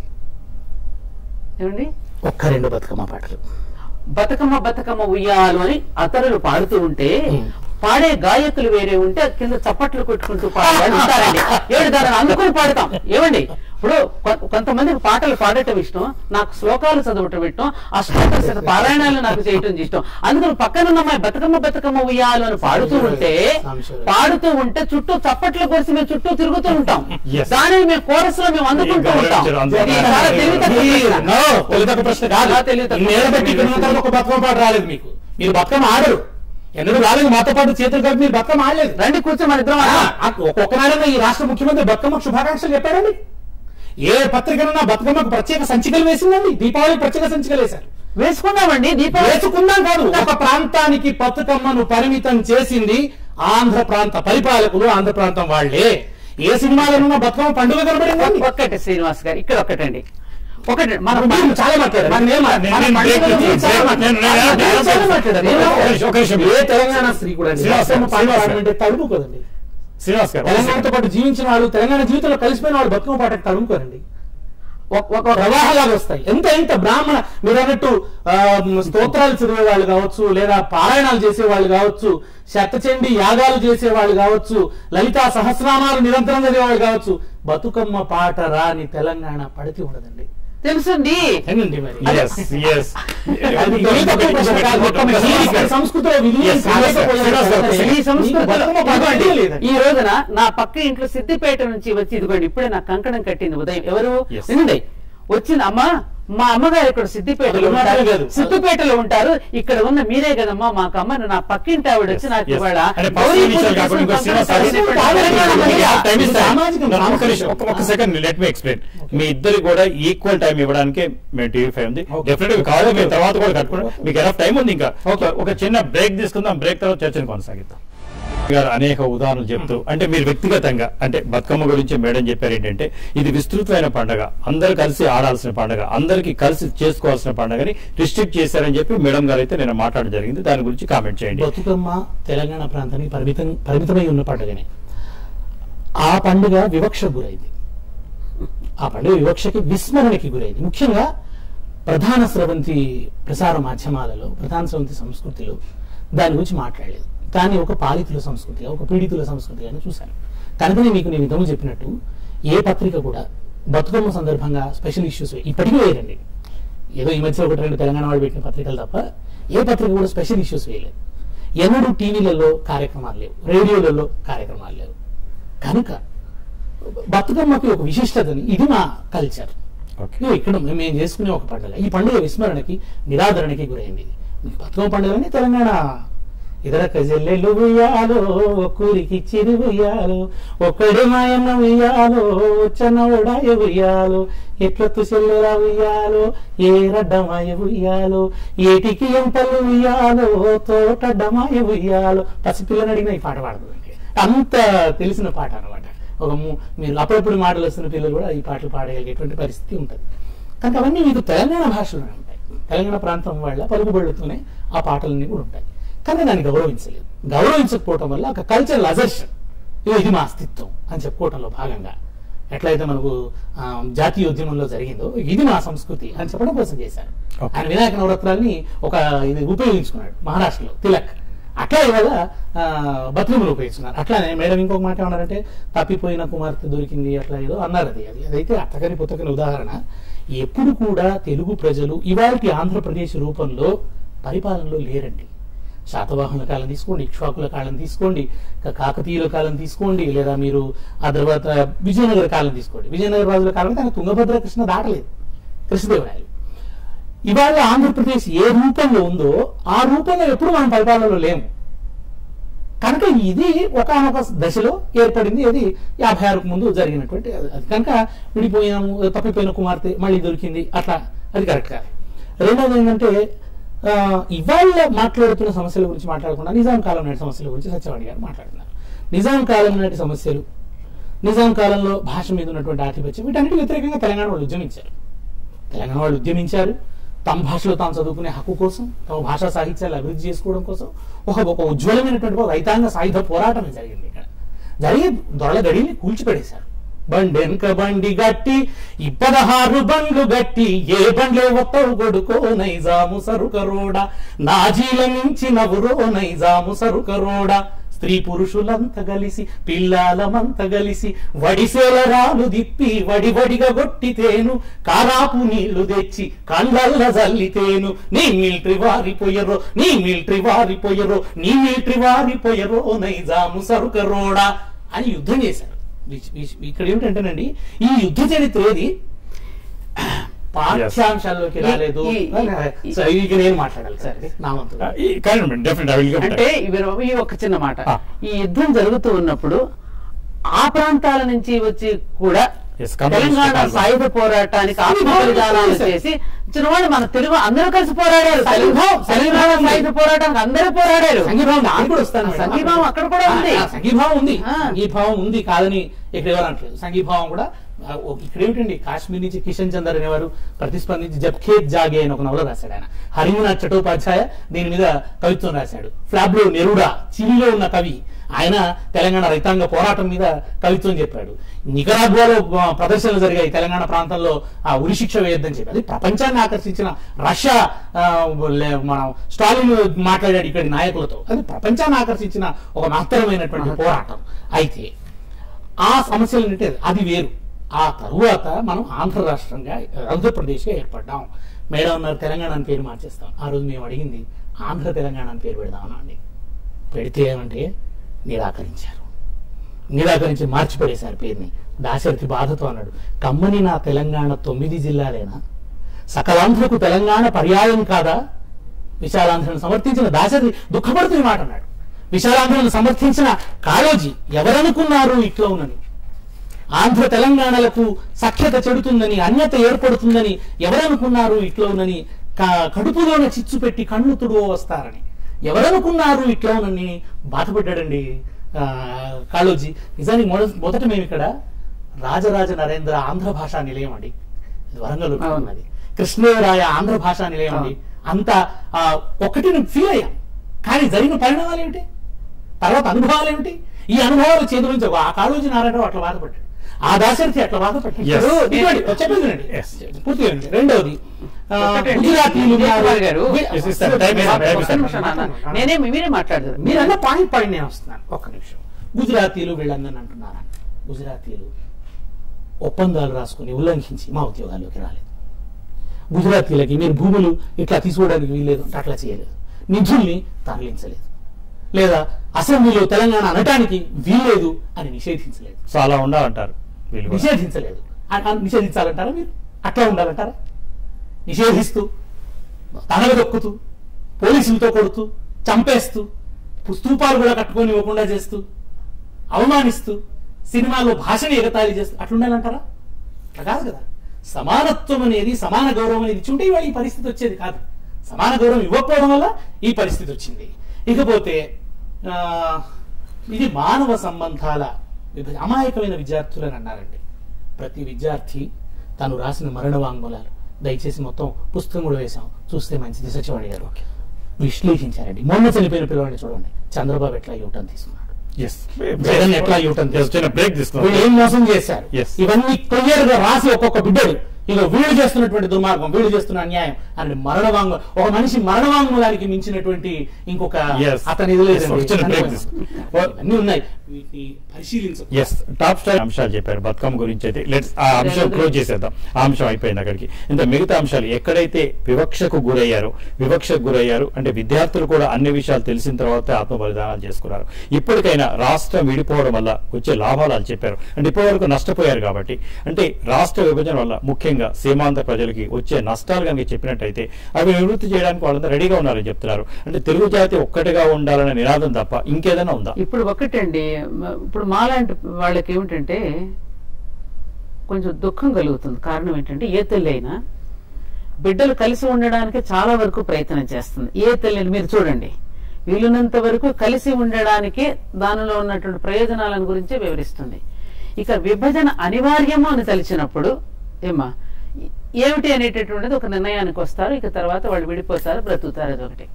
ఏమండి ఒక్క రెండు బతుకమ్మ పాటలు బతుకమ్మ బతుకమ్మ ఉయ్యాలు అని అతరులు పాడుతూ ఉంటే పాడే గాయకులు వేరే ఉంటే కింద చప్పట్లు కొట్టుకుంటూ పాడేవాళ్ళు ఉంటారండి ఏడు దానిని అందుకుని పాడతాం ఏమండి ఇప్పుడు కొ- కొంతమందికి పాటలు పాడటం ఇష్టం నాకు శ్లోకాలు చదవటం ఇష్టం అష్టోత్తర శత పారాయణాలు నాకు చేయటం ఇష్టం అందుకని పక్కన అమ్మాయి బతుకమ్మ బతుకమ్మ ఉయ్యాలు అని పాడుతూ ఉంటే పాడుతూ ఉంటే చుట్టూ చప్పట్లు కొరిసి మేము చుట్టూ తిరుగుతూ ఉంటాం Yes. దానిని మేము కోరస్ లో మేము అందుకుంటూ ఉంటాం గౌరవించరు, అందుకు. ఇది చాలా తెలివి తక్కువ ప్రశ్న. No, తెలివి ప్రశ్న కాదు చాలా తెలివి తక్కువ. నిలబెట్టి ఇక్కడ ఉన్న తర్వాత ఒక బతుకమ్మ పాట రాలేదు మీకు మీరు బతుకమ్మ ఆడరు ఎన్నడూ రాలేదు మాతో పాటు చేతులు కలిపి మీరు బతుకమ్మ ఆడలేదు రండి కూర్చో మన ఇద్దరం ఆ, ఆడదాం. ఆ, ఒక్కొక్కనాడైనా ఈ రాష్ట్ర ముఖ్యమంత్రి బతుకమ్మ శుభాకాంక్షలు చెప్పారండి ఏ పత్రికనన్నా బతుకమ్మకు ప్రత్యేక సంచికలు వేసిందండి దీపావళి ప్రత్యేక సంచికలు వేశారు వేసుకున్నామండి దీపావళి వేసుకుందాం కాదు ఒక ప్రాంతానికి బతుకమ్మను పరిమితం చేసింది ఆంధ్ర ప్రాంత పరిపాలకులు ఆంధ్ర ప్రాంతం వాళ్ళే ఏ సినిమాలో బతుకమ్మ పండుగ కనబడిందండి ఒక్కటి శ్రీనివాస్ గారు ఇక్కడ ఒకటండి ఒకటి మన మీరు చాలా మాట్లాడారు. మన ఏం- నేను- మన నేను break పండుగల గురించి ఇచ్చి- చాలా break- మాట్లాడారు. నేను- నేను- నేను చాలా మాట్లాడారు. నేను- ఒక నిమిషం, ఒక నిమిషం. ఏ తెలంగాణ స్త్రీ కూడా అండి, శ్రీనివాస్ గారు, బతుకమ్మ పండుగ శ్రీనివాస్ గారు. ఆడమంటే తడుపు కదండి శ్రీనివాస్ గారు తెలంగాణతో పాటు జీవించిన వాళ్ళు తెలంగాణ జీవితంలో కలిసిపోయిన వాళ్ళు బతుకమ్మ పాటకు తడుముకోరండి ఒక- ఒక- ప్రవాహాలు వస్తాయి ఎంత ఎంత బ్రాహ్మణ మీరు అన్నట్టు ఆ, స్తోత్రాలు చదివే వాళ్ళు కావచ్చు లేదా పారాయణాలు చేసే వాళ్ళు కావచ్చు శతచండి యాగాలు చేసే వాళ్ళు కావచ్చు లలితా సహస్రనామాలు నిరంతరం చదివే వాళ్ళు కావచ్చు బతుకమ్మ పాట రాని తెలంగాణ పడితే ఉండదండి తెలుసండి ఏంటండి మరి Yes, yes. అది తెలివి తక్కువ ప్రశ్న కాదు. మొత్తం ఈ సంస్కృతిలో విలీనం Yes, శ్రీనివాస్ గారు, శ్రీనివాస్ గారు, కాలేకపోయారు. ఈ సంస్కృతిలో బతుకమ్మ పాట ఇదిగోండి, లేదండి. ఈ రోజున నా పక్క ఇంట్లో సిద్దిపేట నుంచి వచ్చి ఇదిగోండి ఇప్పుడే నా కంకణం కట్టింది ఉదయం ఎవరు Yes. వినండి వచ్చింది అమ్మా మా అమ్మగారు ఇక్కడ సిద్దిపేటలో అది మాత్రమే ఉంటారు కాదు. సిద్దిపేటలో ఉంటారు ఇక్కడ ఉన్న మీరే కదమ్మా మాకు అమ్మ నా పక్కింటి ఆవిడ వచ్చి నాకు Yes. ఇవాళ అంటే గౌరీ personal పూజ విషయాలు కాకుండా ఇంకో చేసుకుని శ్రీనివాస్ పంపిణీ గారు చేసి కాదు, తెలంగాణ కాదు, మహిళ. కాదు. టైం ఇస్తాను. సామాజికం, ఒక్క సామాజికం. నిమిషం, ఒక్క- ఒక్క సెకండ్ లెట్ మీ ఎక్స్ప్లెయిన్ మీ ఇద్దరు కూడా ఈక్వల్ టైం ఇవ్వడానికి మేము టీవీ ఫైవ్ ఉంది Okay. డెఫినెట్ గా కావాలి మేము తర్వాత కూడా కట్టుకుంటాం మీకు ఎనఫ్ టైం ఉంది ఇంకా Okay. ఒక చిన్న బ్రేక్ తీసుకుందాం బ్రేక్ తర్వాత చర్చను కొనసాగిద్దాం గారు అనేక ఉదాహరణలు చెప్తూ అంటే మీరు వ్యక్తిగతంగా అంటే బతుకమ్మ గురించి మేడం చెప్పారు ఏంటంటే ఇది విస్తృతమైన పండగ అందరు కలిసి ఆడాల్సిన పండగ అందరికి కలిసి చేసుకోవాల్సిన పండగని రిస్ట్రిక్ట్ చేశారని చెప్పి మేడం గారు అయితే నేను మాట్లాడడం జరిగింది దాని గురించి కామెంట్ చేయండి బతుకమ్మ తెలంగాణ ప్రాంతానికి పరిమితం పరిమితమై ఉన్న పండుగనే ఆ పండుగ వివక్షకు గురైంది ఆ పండుగ వివక్షకి విస్మరణకి గురైంది ముఖ్యంగా ప్రధాన స్రవంతి ప్రసార మాధ్యమాలలో ప్రధాన స్రవంతి సంస్కృతిలో దాని గురించి మాట్లాడలేదు కానీ ఒక పాలితుల సంస్కృతిగా ఒక పీడితుల సంస్కృతిగానే చూశాను కనుకనే మీకు నేను ఇంతకు చెప్పినట్టు ఏ పత్రిక కూడా బతుకమ్మ సందర్భంగా స్పెషల్ ఇష్యూస్ ఇప్పటికీ వేయరండి ఏదో ఈ మధ్య ఒకటి రెండు తెలంగాణ వాళ్ళు పెట్టిన పత్రికలు తప్ప ఏ పత్రిక కూడా స్పెషల్ ఇష్యూస్ వేయలేదు ఎన్నడూ టీవీలలో కార్యక్రమాలు లేవు రేడియోలలో కార్యక్రమాలు లేవు కనుక బతుకమ్మకి ఒక విశిష్టతని ఇది మా కల్చర్ Okay. ఇదిగో ఇక్కడ మేము మేము చేసుకునే ఒక పండుగ ఈ పండుగ విస్మరణకి నిరాదరణకి గురైంది బతుకమ్మ పండుగని తెలంగాణ ఇతర కజల్లెలు ఉయ్యాలో ఒక్కూరికి చిరు ఉయ్యాలో ఒక్కడి మాయన్న ఉయ్యాలో వచ్చన్న ఉడాయ ఉయ్యాలో ఎట్లొత్తు చెల్లెలా ఉయ్యాలో ఏ రడ్డమాయ ఉయ్యాలో ఏటికి ఎంపలు ఉయ్యాలో తోటడ్డమాయ ఉయ్యాలో పసిపిల్లని అడిగిన ఈ పాట పాడుతుంది అంత తెలిసిన పాట అన్నమాట ఒక ము- మీరు అప్పుడప్పుడు మాటలు వస్తున్న పిల్లలు కూడా ఈ పాటలు పాడగలిగేటువంటి పరిస్థితి ఉంటుంది కనుక అవన్నీ మీకు తెలంగాణ భాషలోనే ఉంటాయి తెలంగాణ ప్రాంతం వాళ్ళ పలుకుబడులతోనే ఆ పాటలన్నీ కూడా ఉంటాయి కానీ దాన్ని గౌరవించలేదు గౌరవించకపోవటం వల్ల ఒక కల్చరల్ అజర్షన్ ఇదో ఇది మా అస్తిత్వం అని చెప్పుకోవటంలో భాగంగా ఎట్లయితే మనకు ఆ, జాతీయోద్యమంలో జరిగిందో ఇది మా సంస్కృతి అని చెప్పడం కోసం చేశారు Okay. ఆయన వినాయక నవరాత్రాల్ని ఒక ఇది ఉపయోగించుకున్నాడు మహారాష్ట్రలో తిలక్ అట్లా ఇవాళ ఆ, బతుకమ్మలు ఉపయోగిస్తున్నారు అట్లానే మేడం ఇంకొక మాట ఏమన్నారంటే తప్పిపోయిన కుమార్తె దొరికింది అట్లా ఏదో అన్నారు అది అది అదైతే అత్తకని పుత్తకని ఉదాహరణ ఎప్పుడు కూడా తెలుగు ప్రజలు ఇవాళ ఆంధ్రప్రదేశ్ రూపంలో పరిపాలనలో లేరండి శాతవాహనుల కాలం తీసుకోండి ఇక్ష్వాకుల కాలం తీసుకోండి క- కాకతీయుల కాలం తీసుకోండి లేదా మీరు ఆ తర్వాత విజయనగర కాలం తీసుకోండి విజయనగర రాజుల కాలం అయితే ఆయన తుంగభద్ర కృష్ణ దాటలేదు కృష్ణదేవరాయలు ఇవాళ ఆంధ్రప్రదేశ్ ఏ రూపంలో ఉందో ఆ రూపంలో ఎప్పుడు మనం పరిపాలనలో లేము కనుక ఇది ఒకనొక దశలో ఏర్పడింది అది యాభై ఆరుకు ముందు జరిగినటువంటి అది అది కనుక విడిపోయాము తప్పిపోయిన కుమార్తె మళ్ళీ దొరికింది అట్లా అది కరెక్ట్ కాదు రెండవది ఏంటంటే ఆ, ఇవాళ మాట్లాడుతున్న సమస్యల గురించి మాట్లాడకుండా నిజాం కాలం నాటి సమస్యల గురించి సత్యవాణి గారు మాట్లాడుతున్నారు నిజాం కాలం నాటి సమస్యలు నిజాం కాలంలో భాష మీద ఉన్నటువంటి ఆధిపత్యం వీటన్నిటి వ్యతిరేకంగా తెలంగాణ వాళ్ళు ఉద్యమించారు తెలంగాణ వాళ్ళు ఉద్యమించారు తమ భాషలో తాము చదువుకునే హక్కు కోసం తమ భాషా సాహిత్యాలు అభివృద్ధి చేసుకోవడం కోసం ఒక ఒక ఉజ్వలమైనటువంటి ఒక రైతాంగ సాయుధ పోరాటం జరిగింది ఇక్కడ జరిగి దొరల గడిని కూల్చిపడేశారు బండెనక బండి గట్టి ఇప్పదహారు బండ్లు గట్టి ఏ బండ్లే ఒత్తవు కొడుకో నైజాము సరుకరోడ నాజీల మించినవురో నైజాము సరుకరోడ స్త్రీ పురుషులంతా కలిసి పిల్లాలమంతా కలిసి వడిసేల రాలు దిప్పి వడి వడిగా కొట్టితేను కారాపు నీళ్లు తెచ్చి కండల్ల జల్లితేను నీ మిల్ట్రీ వారిపోయరో నీ మిల్ట్రీ వారిపోయరో నీ మిల్ట్రీ వారిపోయరో నైజాము సరుకరోడా అని యుద్ధం చేశారు ఇ- ఇ- ఇక్కడ ఏమిటంటేనండి ఈ యుద్ధ చరిత్ర ఏది పాఠ్యాంశాల్లోకి రాలేదు ఈ- ఈ- సరే, ఇక నేను మాట్లాడాలి సార్ నా వంతుగా డెఫినెట్ ఐ విల్ అంటే ఇవి ఈ ఒక చిన్న మాట ఆ. ఈ యుద్ధం జరుగుతూ ఉన్నప్పుడు ఆ ప్రాంతాల నుంచి వచ్చి కూడా Yes, communist తెలంగాణ పాల్గొన్నారు. సాయుధ పోరాటానికి ఆత్మ సంఘీభావం బలిదానాలు చేశారు. చేసి ఇచ్చిన వాళ్ళు మన తెలుగు అందరూ కలిసి పోరాడారు సంఘీభావం, తెలంగాణ సంఘీభావం సాయుధ పోరాటానికి అందరూ పోరాడారు సంఘీభావం దానికి కూడా వస్తాను మేడం. సంఘీభావం అక్కడ కూడా ఉంది. ఆ, ఆ, సంఘీభావం ఉంది ఆ. సంఘీభావం ఉంది కాదని ఇక్కడ ఎవరనట్లేదు సంఘీభావం కూడా ఆ, ఓ- ఇక్కడ ఏమిటండి కాశ్మీర్ నుంచి కిషన్ చందర్ అనేవారు ప్రతిస్పందించి జబ్ ఖేత్ జాగే అని ఒక నవల రాశాడు ఆయన హరిమనాథ్ చటోపాధ్యాయ దీని మీద కవిత్వం రాశాడు ఫ్లాబ్లో నెరుడా చిలిలో ఉన్న కవి ఆయన తెలంగాణ రైతాంగ పోరాటం మీద కవిత్వం చెప్పాడు నికరాగ్వాలో ఆ, ప్రదర్శనలు జరిగాయి తెలంగాణ ప్రాంతంలో ఆ ఉరి శిక్ష వేయొద్దని చెప్పి అది ప్రపంచాన్ని ఆకర్షించిన రష్యా ఆ, లే- మన స్టాలిన్ మాట్లాడాడు ఇక్కడి నాయకులతో అది ప్రపంచాన్ని ఆకర్షించిన ఒక మహత్తరమైనటువంటి పోరాటం అయితే ఆ సమస్యలు అంటే అది వేరు ఆ తరువాత మనం ఆంధ్ర రాష్ట్రంగా ఆంధ్రప్రదేశ్గా ఏర్పడ్డాం మేడం అన్నారు తెలంగాణ అని పేరు మార్చేస్తాం ఆ రోజు మేము అడిగింది ఆంధ్ర తెలంగాణ అని పేరు పెడదామని అండి పెడితే ఏమంటే నిరాకరించారు నిరాకరించి మార్చి పడేశారు పేరుని దాశరథి బాధతో అన్నాడు కమ్మని నా తెలంగాణ తొమ్మిది జిల్లాలేనా సకలాంధ్రకు తెలంగాణ పర్యాయం కాదా విశాలాంధ్రను సమర్థించిన దాశరథి దుఃఖపడుతున్న మాట అన్నాడు విశాలాంధ్రను సమర్థించిన కాళోజీ ఎవరనుకున్నారు ఇట్లా ఉన్నని ఆంధ్ర తెలంగాణలకు సఖ్యత చెడుతుందని అన్యత ఏర్పడుతుందని ఎవరనుకున్నారు ఇట్లా ఉన్నని క- కడుపులోన చిచ్చు పెట్టి కళ్ళు తుడువ వస్తారని ఎవరనుకున్నారు ఇట్లా ఉన్నని బాధపడ్డాడండి ఆ, కాళోజీ నిజానికి మొదట మొదట మేము ఇక్కడ రాజరాజ నరేంద్ర ఆంధ్ర భాషా నిలయం అండి ఇది వరంగల్ అవును. ఉన్నది కృష్ణదేవరాయ ఆంధ్ర భాషా నిలయం అండి అంత ఆ, ఒకటి నేను ఫీల్ అయ్యాం కానీ జరిగిన పరిణామాలు ఏమిటి తర్వాత అనుభవాలు ఏమిటి ఈ అనుభవాలు చేతి నుంచి ఆ కాళోజీ నారాయణరావు అట్లా బాధపడ్డాడు ఆ దాశరథి అట్లా బాధపడ్డాడు Yes. ఇప్పుడు ఇటువంటి చెప్పేది వినండి. Yes. పూర్తిగా వినండి. రెండవది ఆ, ఒకటండి. గుజరాతీలు విజయ్ కుమార్ గారు వి- Yes, yes, sir. Time is up. Time is ఒక్క up. నిమిషం నాన్న. నేనే మీరే మాట్లాడతారు మీరన్న పాయింట్ పాయింట్ నేను వస్తున్నాను ఒక్క నిమిషం గుజరాతీలు వీళ్ళందరిని అంటున్నారా గుజరాతీలు ఒప్పందాలు రాసుకుని ఉల్లంఘించి మా ఉద్యోగాల్లోకి రాలేదు గుజరాతీలకి మీరు భూములు ఇట్లా తీసుకోవడానికి వీల్లేదు అంటే అట్లా చేయలేదు నిధుల్ని తరలించలేదు లేదా అసెంబ్లీలో తెలంగాణ అనటానికి వీల్లేదు అని నిషేధించలేదు సో అలా ఉండాలంటారు వీళ్ళు కూడా. నిషేధించలేదు అ- అ- నిషేధించాలంటారా మీరు అట్లా ఉండాలంటారా నిషేధిస్తూ తనలు దొక్కుతూ పోలీసులతో కొడుతూ చంపేస్తూ స్తూపాలు కూడా కట్టుకొని ఇవ్వకుండా చేస్తూ అవమానిస్తూ సినిమాలో భాషని ఎగతాళి చేస్తూ అట్లుండాలంటారా అట్లా కాదు కదా సమానత్వం అనేది సమాన గౌరవం అనేది ఇచ్చి ఉంటే ఇవాళ ఈ పరిస్థితి వచ్చేది కాదు సమాన గౌరవం ఇవ్వకపోవడం వల్ల ఈ పరిస్థితి వచ్చింది ఇకపోతే ఆ, ఇది మానవ సంబంధాల విభజ అమాయకమైన విద్యార్థులు అని అన్నారండి ప్రతి విద్యార్థి తను రాసిన మరణ వాంగ్మూలాలు దయచేసి మొత్తం పుస్తకం కూడా వేశాం చూస్తే మంచిది సచివాణి గారు విశ్లేషించారండి మొన్న చనిపోయిన పిల్లవాడిని చూడండి చంద్రబాబు ఎట్లా యూటర్న్ తీసుకున్నాడు Yes. జగన్ ఎట్లా యూటర్న్ Yes, చిన్న బ్రేక్ వీళ్ళు తీసుకున్నాం ఏం మోసం చేశారు Yes. ఇవన్నీ క్లియర్ గా రాసి ఒక్కొక్క బిడ్డడు ఇక వీళ్ళు చేస్తున్నటువంటి దుర్మార్గం వీళ్ళు చేస్తున్న అన్యాయం అని మరణవాంగ ఒక మనిషి మరణవాంగ్మూలానికి మించినటువంటి ఇంకొక Yes. అతని ఇది Yes, ఒక చిన్న break లేదండి తీసుకో. అన్ని ఉన్నాయి వీటిని పరిశీలించ ఎస్ టాప్ స్టార్ అంశాలు చెప్పారు బతుకమ్మ గురించి అయితే లెట్స్ ఆ అంశం క్లోజ్ చేసేద్దాం ఆ అంశం అయిపోయింది అక్కడికి ఇంత మిగతా అంశాలు ఎక్కడైతే వివక్షకు గురయ్యారో వివక్షకు గురయ్యారు అంటే విద్యార్థులు కూడా అన్ని విషయాలు తెలిసిన తర్వాత ఆత్మ బలిదానాలు చేసుకున్నారు ఇప్పటికైనా రాష్ట్రం విడిపోవడం వల్ల వచ్చే లాభాలు వాళ్ళు చెప్పారు అంటే ఇప్పటివరకు నష్టపోయారు కాబట్టి అంటే రాష్ట్ర విభజన వల్ల ముఖ్యంగా సీమాంత ప్రజలకి వచ్చే నష్టాలు కనుక చెప్పినట్టయితే అవి నివృత్తి చేయడానికి వాళ్ళంతా రెడీగా ఉన్నారని చెప్తున్నారు అంటే తెలుగు జాతి ఒక్కటిగా ఉండాలనే నినాదం తప్ప ఇంకేదైనా ఉందా ఇప్పుడు ఒకటండి మ- ఇప్పుడు మాలాంటి వాళ్ళకి ఏమిటంటే కొంచెం దుఃఖం కలుగుతుంది కారణం ఏంటంటే ఏ తల్లి అయినా బిడ్డలు కలిసి ఉండడానికి చాలా వరకు ప్రయత్నం చేస్తుంది ఏ తల్లిని మీరు చూడండి వీలున్నంత వరకు కలిసి ఉండడానికే దానిలో ఉన్నటువంటి ప్రయోజనాలను గురించి వివరిస్తుంది ఇక విభజన అనివార్యము అని తలిచినప్పుడు ఏమా ఏమిటి అనేటటువంటిది ఒక నిర్ణయానికి వస్తారు ఇక తర్వాత వాళ్ళు విడిపోతారు బ్రతుకుతారు అదొకటి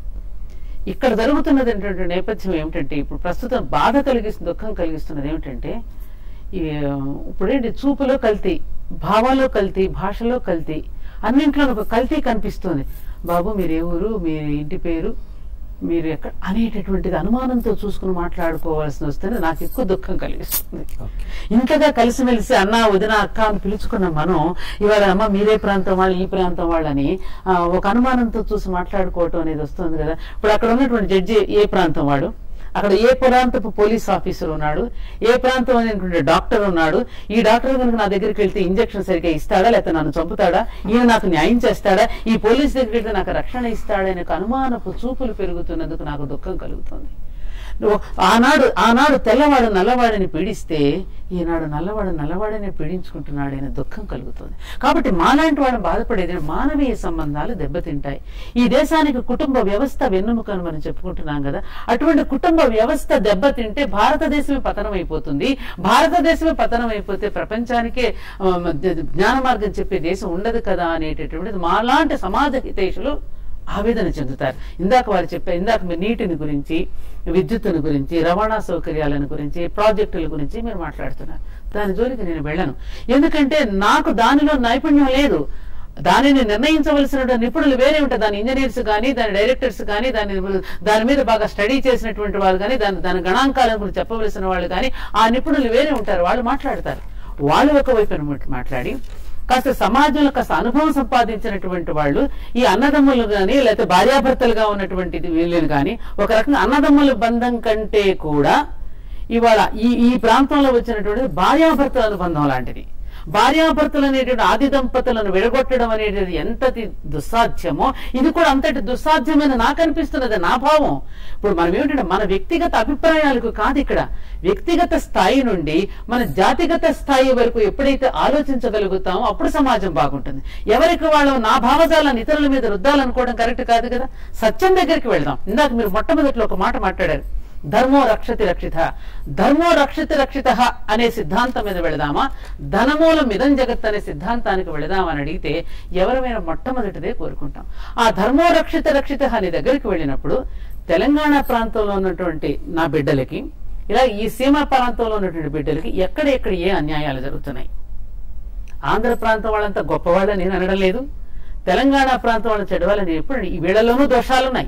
ఇక్కడ జరుగుతున్నది ఏంటంటే నేపథ్యం ఏమిటంటే ఇప్పుడు ప్రస్తుతం బాధ కలిగిస్తుంది దుఃఖం కలిగిస్తున్నది ఏమిటంటే ఈ ఇప్పుడేంటి చూపులో కల్తీ భావాలో కల్తీ భాషలో కల్తీ అన్నింట్లో ఒక కల్తీ కనిపిస్తుంది బాబు మీరు ఏ ఊరు మీ ఇంటి పేరు మీరు ఎక్కడ అనేటటువంటిది అనుమానంతో చూసుకుని మాట్లాడుకోవాల్సి వస్తేనే నాకు ఎక్కువ దుఃఖం కలిగిస్తుంది ఇంతగా కలిసిమెలిసి అన్న వదిన అక్క అని పిలుచుకున్న మనం ఇవాళ అమ్మ మీరే ప్రాంతం వాళ్ళు ఈ ప్రాంతం వాళ్ళని ఆ, ఒక అనుమానంతో చూసి మాట్లాడుకోవటం అనేది వస్తుంది కదా ఇప్పుడు అక్కడ ఉన్నటువంటి జడ్జి ఏ ప్రాంతం వాడు అక్కడ ఏ ప్రాంతపు పోలీస్ ఆఫీసర్ ఉన్నాడు ఏ ప్రాంతం అనేటువంటి డాక్టర్ ఉన్నాడు ఈ డాక్టర్ కనుక నా దగ్గరికి వెళ్తే ఇంజక్షన్ సరిగ్గా ఇస్తాడా లేకపోతే నన్ను చంపుతాడా ఈయన నాకు న్యాయం చేస్తాడా ఈ పోలీస్ దగ్గరికి వెళ్తే నాకు రక్షణ ఇస్తాడా అనే ఒక అనుమానపు చూపులు పెరుగుతున్నందుకు నాకు దుఃఖం కలుగుతుంది నువ్వు ఆనాడు ఆనాడు తెల్లవాడు నల్లవాడిని పీడిస్తే ఈనాడు నల్లవాడు నల్లవాడిని పీడించుకుంటున్నాడు అనే దుఃఖం కలుగుతుంది కాబట్టి మాలాంటి వాడు బాధపడేది మానవీయ సంబంధాలు దెబ్బతింటాయి ఈ దేశానికి కుటుంబ వ్యవస్థ వెన్నుముక అని మనం చెప్పుకుంటున్నాం కదా అటువంటి కుటుంబ వ్యవస్థ దెబ్బతింటే భారతదేశమే పతనం అయిపోతుంది భారతదేశమే పతనం అయిపోతే ప్రపంచానికే ఆ, జ్ఞాన మార్గం చెప్పే దేశం ఉండదు కదా అనేటటువంటిది మాలాంటి సమాజ హితైషులు ఆవేదన చెందుతారు ఇందాక వారు చెప్పారు ఇందాక మీరు నీటిని గురించి విద్యుత్తుని గురించి రవాణా సౌకర్యాలను గురించి ప్రాజెక్టుల గురించి మీరు మాట్లాడుతున్నారు దాని జోలికి నేను వెళ్ళను ఎందుకంటే నాకు దానిలో నైపుణ్యం లేదు దానిని నిర్ణయించవలసిన నిపుణులు వేరే ఉంటారు దాని ఇంజనీర్స్ కానీ దాని డైరెక్టర్స్ కానీ దాని దాని మీద బాగా స్టడీ చేసినటువంటి వాళ్ళు కానీ దాని దాని గణాంకాల గురించి చెప్పవలసిన వాళ్ళు కానీ ఆ నిపుణులు వేరే ఉంటారు వాళ్ళు మాట్లాడతారు వాళ్ళు ఒకవైపున మాట్లాడి కాస్త సమాజంలో కాస్త అనుభవం సంపాదించినటువంటి వాళ్ళు ఈ అన్నదమ్ములు గాని లేకపోతే భార్యాభర్తలుగా ఉన్నటువంటి వీళ్ళని కానీ ఒక రకంగా అన్నదమ్ముల బంధం కంటే కూడా ఇవాళ ఈ ఈ ప్రాంతంలో వచ్చినటువంటి భార్యాభర్తల అనుబంధం లాంటిది భార్యాభర్తలు అనేటువంటి ఆది దంపతులను విడగొట్టడం అనేది ఎంతటి దుస్సాధ్యమో ఇది కూడా అంతటి దుస్సాధ్యమైన నాకు అనిపిస్తున్నది నా భావం ఇప్పుడు మనం ఏమిటంటే మన వ్యక్తిగత అభిప్రాయాలకు కాదు ఇక్కడ వ్యక్తిగత స్థాయి నుండి మన జాతిగత స్థాయి వరకు ఎప్పుడైతే ఆలోచించగలుగుతామో అప్పుడు సమాజం బాగుంటుంది ఎవరికి వాళ్ళు నా భావజాలను ఇతరుల మీద రుద్దాలనుకోవడం కరెక్ట్ కాదు కదా సత్యం దగ్గరికి వెళ్దాం ఇందాక మీరు మొట్టమొదట్లో ఒక మాట మాట్లాడారు ధర్మో రక్షతి రక్షిత ధర్మో రక్షతి రక్షిత అనే సిద్ధాంతం మీద వెళదామా ధనమూలం మిదం జగత్ అనే సిద్ధాంతానికి వెళదామని అడిగితే ఎవరమైనా మొట్టమొదటిదే కోరుకుంటాం ఆ ధర్మో రక్షిత రక్షిత అనే దగ్గరికి వెళ్ళినప్పుడు తెలంగాణ ప్రాంతంలో ఉన్నటువంటి నా బిడ్డలకి ఇలా ఈ సీమ ప్రాంతంలో ఉన్నటువంటి బిడ్డలకి ఎక్కడ ఎక్కడ ఏ అన్యాయాలు జరుగుతున్నాయి ఆంధ్ర ప్రాంతం వాళ్ళంతా గొప్పవాళ్ళని నేను అనడం లేదు తెలంగాణ ప్రాంతం వాళ్ళని చెడవాలని ఎప్పుడు ఈ వీళ్ళలోనూ దోషాలున్నాయి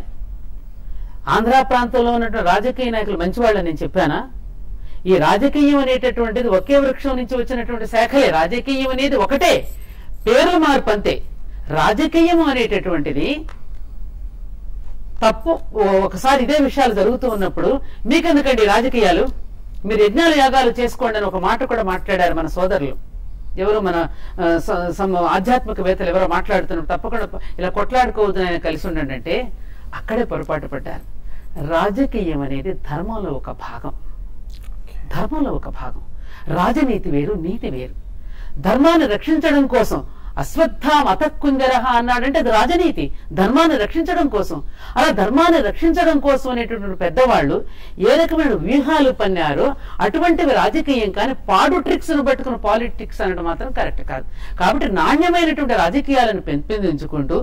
ఆంధ్ర ప్రాంతంలో ఉన్నటువంటి రాజకీయ నాయకులు మంచివాళ్ళని నేను చెప్పానా ఈ రాజకీయం అనేటటువంటిది ఒకే వృక్షం నుంచి వచ్చినటువంటి శాఖలే రాజకీయం అనేది ఒకటే పేరు మార్పు అంతే రాజకీయం అనేటటువంటిది తప్పు ఓ- ఒకసారి ఇదే విషయాలు జరుగుతూ ఉన్నప్పుడు మీకెందుకండి రాజకీయాలు మీరు యజ్ఞాలు యాగాలు చేసుకోండి అని ఒక మాట కూడా మాట్లాడారు మన సోదరులు ఎవరు మన ఆ, స- సమ- ఆధ్యాత్మికవేత్తలు ఎవరో మాట్లాడుతున్నారు తప్పకుండా ప- ఇలా కొట్లాడుకోవద్దు ఆయన కలిసి ఉండండి అంటే అక్కడే పొరపాటు పడ్డారు రాజకీయం అనేది ధర్మంలో ఒక భాగం ధర్మంలో ఒక భాగం రాజనీతి వేరు నీతి వేరు ధర్మాన్ని రక్షించడం కోసం అశ్వత్థాం అతక్కుంజరహ అన్నాడంటే అది రాజనీతి ధర్మాన్ని రక్షించడం కోసం అలా ధర్మాన్ని రక్షించడం కోసం అనేటటువంటి పెద్దవాళ్ళు ఏ రకమైన వ్యూహాలు పన్నారో అటువంటివి రాజకీయం కానీ పాడు ట్రిక్స్ ను పట్టుకున్న పాలిటిక్స్ అనడం మాత్రం కరెక్ట్ కాదు కాబట్టి నాణ్యమైనటువంటి రాజకీయాలను పెంపొందించుకుంటూ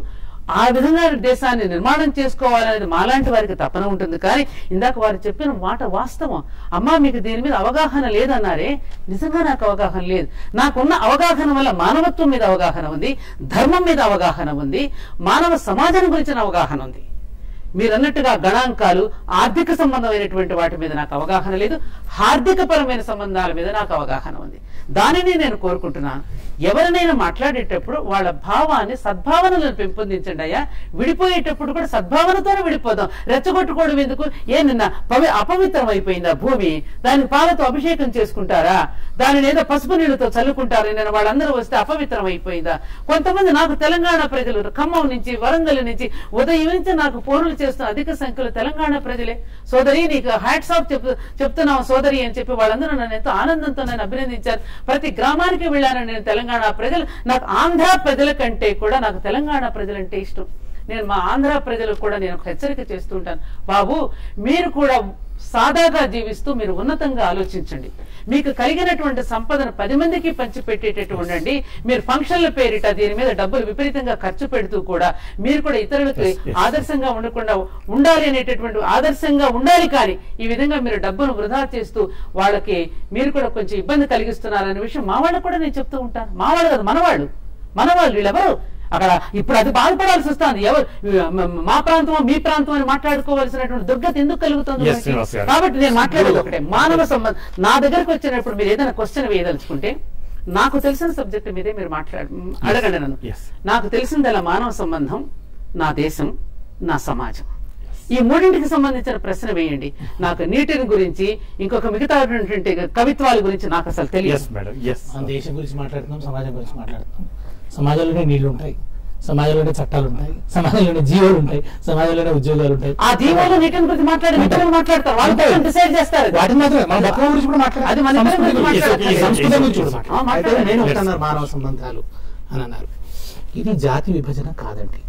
ఆ విధంగా దేశాన్ని నిర్మాణం చేసుకోవాలనేది మాలాంటి వారికి తపన ఉంటుంది కానీ ఇందాక వారు చెప్పిన మాట వాస్తవం అమ్మా మీకు దీని మీద అవగాహన లేదన్నారే నిజంగా నాకు అవగాహన లేదు నాకున్న అవగాహన వల్ల మానవత్వం మీద అవగాహన ఉంది ధర్మం మీద అవగాహన ఉంది మానవ సమాజం గురించిన అవగాహన ఉంది మీరు అన్నట్టుగా గణాంకాలు ఆర్థిక సంబంధమైనటువంటి వాటి మీద నాకు అవగాహన లేదు హార్దిక పరమైన సంబంధాల మీద నాకు అవగాహన ఉంది దానిని నేను కోరుకుంటున్నాను ఎవరినైనా మాట్లాడేటప్పుడు వాళ్ళ భావాన్ని సద్భావనలను పెంపొందించండి అయ్యా విడిపోయేటప్పుడు కూడా సద్భావనతోనే విడిపోదాం రెచ్చగొట్టుకోవడం ఎందుకు ఏ నిన్న పవి అపవిత్రం అయిపోయిందా భూమి దాని పాలతో అభిషేకం చేసుకుంటారా దానిని ఏదో పసుపు నీళ్లతో చల్లుకుంటారు నేను వాళ్ళందరూ వస్తే అపవిత్రం అయిపోయిందా కొంతమంది నాకు తెలంగాణ ప్రజలు ఖమ్మం నుంచి వరంగల్ నుంచి ఉదయం నుంచి నాకు ఫోన్లు చేస్తున్న అధిక సంఖ్యలో తెలంగాణ ప్రజలే సోదరి నీకు హ్యాట్స్ ఆఫ్ చెప్ చెప్తున్నావు సోదరి అని చెప్పి వాళ్ళందరూ నన్ను ఎంతో ఆనందంతో నన్ను అభినందించారు ప్రతి గ్రామానికి వెళ్ళాను నేను తెలంగాణ ప్రజలు నాకు ఆంధ్ర ప్రజల కంటే కూడా నాకు తెలంగాణ ప్రజలంటే ఇష్టం నేను మా ఆంధ్ర ప్రజలకు కూడా నేను ఒక హెచ్చరిక చేస్తూ ఉంటాను బాబు మీరు కూడా సాదాగా జీవిస్తూ మీరు ఉన్నతంగా ఆలోచించండి మీకు కలిగినటువంటి సంపదను పది మందికి పంచిపెట్టేటట్టు ఉండండి మీరు ఫంక్షన్ల పేరిట దీని మీద డబ్బులు విపరీతంగా ఖర్చు పెడుతూ కూడా మీరు కూడా ఇతరులకు Yes, yes. ఆదర్శంగా ఉండకుండా ఉండాలి అనేటటువంటి ఆదర్శంగా ఉండాలి కానీ ఈ విధంగా మీరు డబ్బును వృధా చేస్తూ వాళ్ళకి మీరు కూడా కొంచెం ఇబ్బంది కలిగిస్తున్నారనే విషయం మా వాళ్ళకు కూడా నేను చెప్తూ ఉంటాను మా వాళ్ళు కాదు మనవాళ్ళు మనవాళ్ళు వీళ్ళెవరు అక్కడ ఇప్పుడు అది బాధపడాల్సి వస్తుంది ఎవరు మ- మ- మా ప్రాంతం మీ ప్రాంతం అని మాట్లాడుకోవాల్సినటువంటి దుర్గతి ఎందుకు కలుగుతుంది Yes, మనకి? శ్రీనివాస్ గారు. కాబట్టి నేను మాట్లాడేది ఒకటే మానవ సంబంధం నా దగ్గరకు వచ్చినప్పుడు మీరు ఏదైనా క్వశ్చన్ వేయదలుచుకుంటే నాకు తెలిసిన సబ్జెక్ట్ మీదే మీరు మాట్లాడ అడగండి నన్ను Yes. నాకు తెలిసిందలా మానవ సంబంధం నా దేశం నా సమాజం ఈ మూడింటికి సంబంధించిన ప్రశ్న వేయండి నాకు నీటిని గురించి ఇంకొక మిగతా కవిత్వాల గురించి నాకు అసలు ఎస్ తెలియదు మేడం ఎస్ మనం దేశం గురించి మాట్లాడుతున్నాం సమాజం గురించి మాట్లాడుతున్నాం సమాజంలోనే నీళ్లు ఉంటాయి సమాజంలోనే చట్టాలు ఉంటాయి సమాజంలోనే జీవాలు ఉంటాయి సమాజంలోనే ఉద్యోగాలు ఉంటాయి ఆ దీవాలు నీటిని గురించి మాట్లాడి మిత్రులు మాట్లాడతారు వాళ్ళు ఉంటాయి. డిసైడ్ చేస్తారు అది. వాటిని మాత్రమే మన బతుక గురించి కూడా మాట్లాడాలి అది మన ఇద్దరం సంస్కృతి గురించి గురించి, మాట్లాడాలి. ఈ సంస్కృతి గురించి కూడా ఆ, మాట్లాడాలి. మాట్లాడాలి. అయితే నేను ఒకటి Yes. అన్నారు మానవ సంబంధాలు అని అన్నారు ఇది జాతి విభజన కాదండి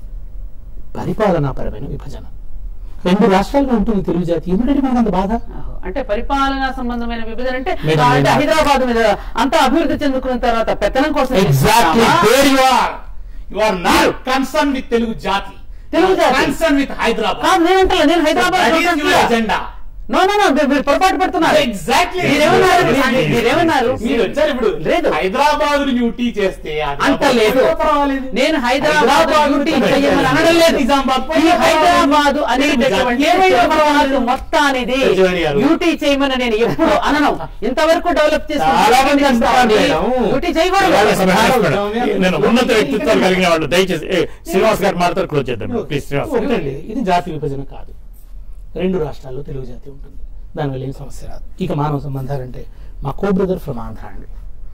పరిపాలనాపరమైన విభజన రెండు రాష్ట్రాల్లో ఉంటుంది తెలుగు జాతి ఎందుకంటే మనకు అంత బాధ ఆహో. అంటే పరిపాలనా సంబంధమైన విభజన అంటే మేడం, ఆ, అంటే మేడం. హైదరాబాద్ మీద అంతా అభివృద్ధి చెందుకున్న తర్వాత పెత్తనం కోసం ఎగ్జాక్ట్లీ చేస్తామా? There you are you are not concern with Telugu జాతి తెలుగు జాతి. కన్సర్న్ విత్ హైదరాబాద్ కాదు నేనంటలే నేను హైదరాబాద్ That is your చూడట్లే. agenda. నో నో నో మీరు- మీరు పొరపాటు పడుతున్నారు Exactly. మీరేమన్నారు మీరు- మీరేమన్నారు మీరు వచ్చారు ఇప్పుడు లేదు హైదరాబాద్ డ్యూటీ చేస్తే అది అంత లేదు పర్వాలేదు. నేను హైదరాబాద్ హైదరాబాద్ డ్యూటీ డ్యూటీ చెయ్యమని అనడం లేదు నిజామాబాద్ ఈ హైదరాబాద్ అనేటటువంటి ఏమైనా తెలుగు పర్వాలేదు. మొత్తానిది యజమాని గారు. డ్యూటీ చేయమని నేను ఎప్పుడు అనను ఇంతవరకు డెవలప్ చాలా మంది అంటారు మేడం. డ్యూటీ చేయకూడదు చాలా సమయం చాలా మేడం. సమయం. నేను ఉన్నత వ్యక్తిత్వాలు కలిగిన వాళ్ళు దయచేసి ఏ, శ్రీనివాస్ గారు మాట్లాడు క్లోజ్ చేద్దాం ప్లీజ్ శ్రీనివాస్ గారు. ఒకటండి ఇది జాతి విభజన కాదు రెండు రాష్ట్రాల్లో తెలుగు జాతి ఉంటుంది దానివల్ల ఏం సమస్య రాదు ఇక మానవ సంబంధాలంటే మా కో బ్రదర్ ఫ్రమ్ ఆంధ్ర అండి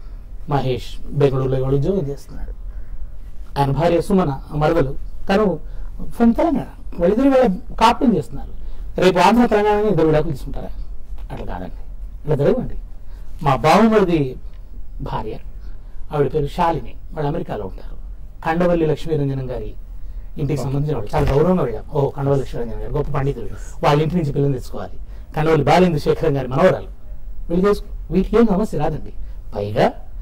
మహేష్ బెంగళూరులో ఇవాళ ఉద్యోగం చేస్తున్నాడు ఆయన భార్య సుమన మరదలు తను ఫ్రమ్ తెలంగాణ వాళ్ళిద్దరు వాళ్ళ కాపురం చేస్తున్నారు రేపు ఆంధ్ర తెలంగాణ ఇద్దరు విడాకులు తీసుకుంటారా అట్లా కాదండి అట్లా జరగండి మా బావమరిది భార్య ఆవిడ పేరు శాలిని వాళ్ళు అమెరికాలో ఉంటారు కండవల్లి లక్ష్మీరంజనం గారి ఇంటికి సంబంధించిన వాళ్ళు చాలా గౌరవంగా వెళ్ళాం ఓ కండవల్లి లక్ష్మీరంజన్ గారు గొప్ప పండితులు వాళ్ళ ఇంటి నుంచి పిల్లలు తెచ్చుకోవాలి కండవల్లి బాలేంద్ర శేఖరం గారి మనవరాలు వీళ్ళు చేసుకో వీటికి ఏం సమస్య రాదండి పైగా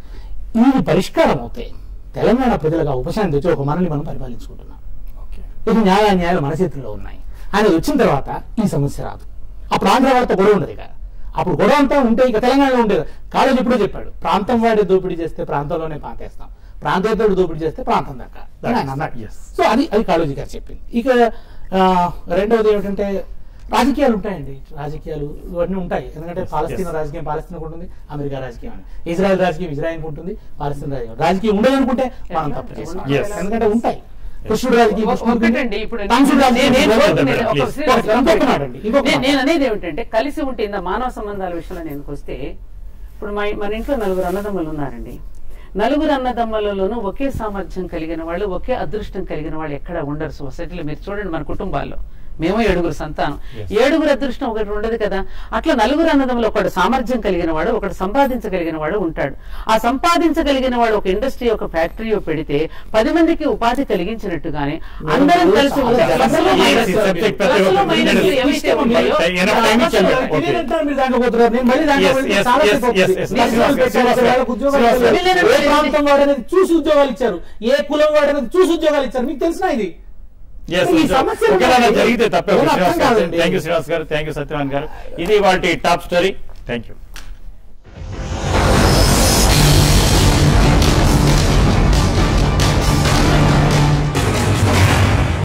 ఇవి పరిష్కారం అవుతాయి తెలంగాణ ప్రజలుగా ఉపశాంతి వచ్చి ఒక మనల్ని మనం పరిపాలించుకుంటున్నాం ఓకే. ఇది న్యాయ న్యాయాలు మన చేతుల్లో ఉన్నాయి ఆయన వచ్చిన తర్వాత ఈ సమస్య రాదు అప్పుడు ఆంధ్ర వాడితో గొడవ ఉండదు ఇక అప్పుడు గొడవ అంతా ఉంటే ఇక తెలంగాణలో ఉండేది కాలేజ్ ఎప్పుడో చెప్పాడు ప్రాంతం వాడి దోపిడీ చేస్తే ప్రాంతంలోనే పాతేస్తాం ప్రాంతేతరుడు దోపిడీ చేస్తే ప్రాంతం దాకా అని ఆయన అన్నాడు Yes. సో అది అది కాళోజీ గారు చెప్పింది ఇక ఆ, రెండవది ఏమిటంటే రాజకీయాలు ఉంటాయండి రాజకీయాలు ఇవన్నీ ఉంటాయి ఎందుకంటే పాలస్తీన్ Yes. రాజకీయం పాలస్తీన్ ఉంటుంది అమెరికా రాజకీయం అని ఇజ్రాయెల్ రాజకీయం ఇజ్రాయెల్ ఉంటుంది పాలస్తీన్ రాజకీయం రాజకీయం ఉండదనుకుంటే మనం తప్పు చేస్తాం Yes. ఎందుకంటే ఉంటాయి కృష్ణుడు రాజకీయం ఒక- కృష్ణుడికి ఉంది. ఒకటండి ఇప్పుడు కంసుడు నేను- రాజకీయం నేను ఉంది. కోరుకునేది ఒక Please. శ్రీనివాస్ గారు ఇంకొక మాట అండి, ఇంకొక నేను- మాట. నేను అనేది ఏమిటంటే కలిసి ఉంటే ఇంత మానవ సంబంధాల విషయంలో నేను వస్తే ఇప్పుడు మా మన ఇంట్లో నలుగురు అన్నదమ్ములు ఉన్నారండి నలుగురు అన్నదమ్ములలోనూ ఒకే సామర్థ్యం కలిగిన వాళ్ళు ఒకే అదృష్టం కలిగిన వాళ్ళు ఎక్కడ ఉండరు సొసైటీలో మీరు చూడండి మన కుటుంబాల్లో మేము ఏడుగురు సంతానం Yes. ఏడుగురు అదృష్టం ఒకటి ఉండదు కదా అట్లా నలుగురు అన్నదమ్ములు ఒకడు సామర్థ్యం కలిగిన వాడు ఒకడు సంపాదించగలిగిన వాడు ఉంటాడు ఆ సంపాదించగలిగిన వాడు ఒక ఇండస్ట్రీ ఒక ఫ్యాక్టరీ పెడితే పది మందికి ఉపాధి కలిగించినట్టుగానే అందరం కలిసి చాలా ప్లస్లు చాలా మైనస్లు, ఈ subject ప్రతి ప్లస్లు ఒక్కరు మైనస్లు వినండి. ఏవైతే ఉంటాయో Enough time ఇచ్చాను మేడం. Okay. ఇదేంటంటే మీరు దాంట్లో పోతున్నారు. నేను మళ్ళీ దాంట్లో Yes, వెళ్తే yes, చాలా yes, సేపు అవుతుంది. yes, yes. నేను శ్రీనివాస్ గారు, పెట్టాను, శ్రీనివాస్ వాళ్ళకు ఉద్యోగాలు శ్రీనివాస్ ఇచ్చారు. గారు. ఏ ప్రాంతం వాడనేది చూసి ఉద్యోగాలు ఇచ్చారు ఏ కులం వాడనేది చూసి ఉద్యోగాలు ఇచ్చారు మీకు తెలిసిన ఇది ఈ సమస్యలు ఒకవేళ ఉన్నాయి. జరిగితే తప్పే ఏం అర్థం కాదండి. థ్యాంక్ యూ శ్రీనివాస్ గారు థ్యాంక్ యూ సత్యనారాయణ గారు ఇది వాటి టాప్ స్టోరీ థ్యాంక్ యూ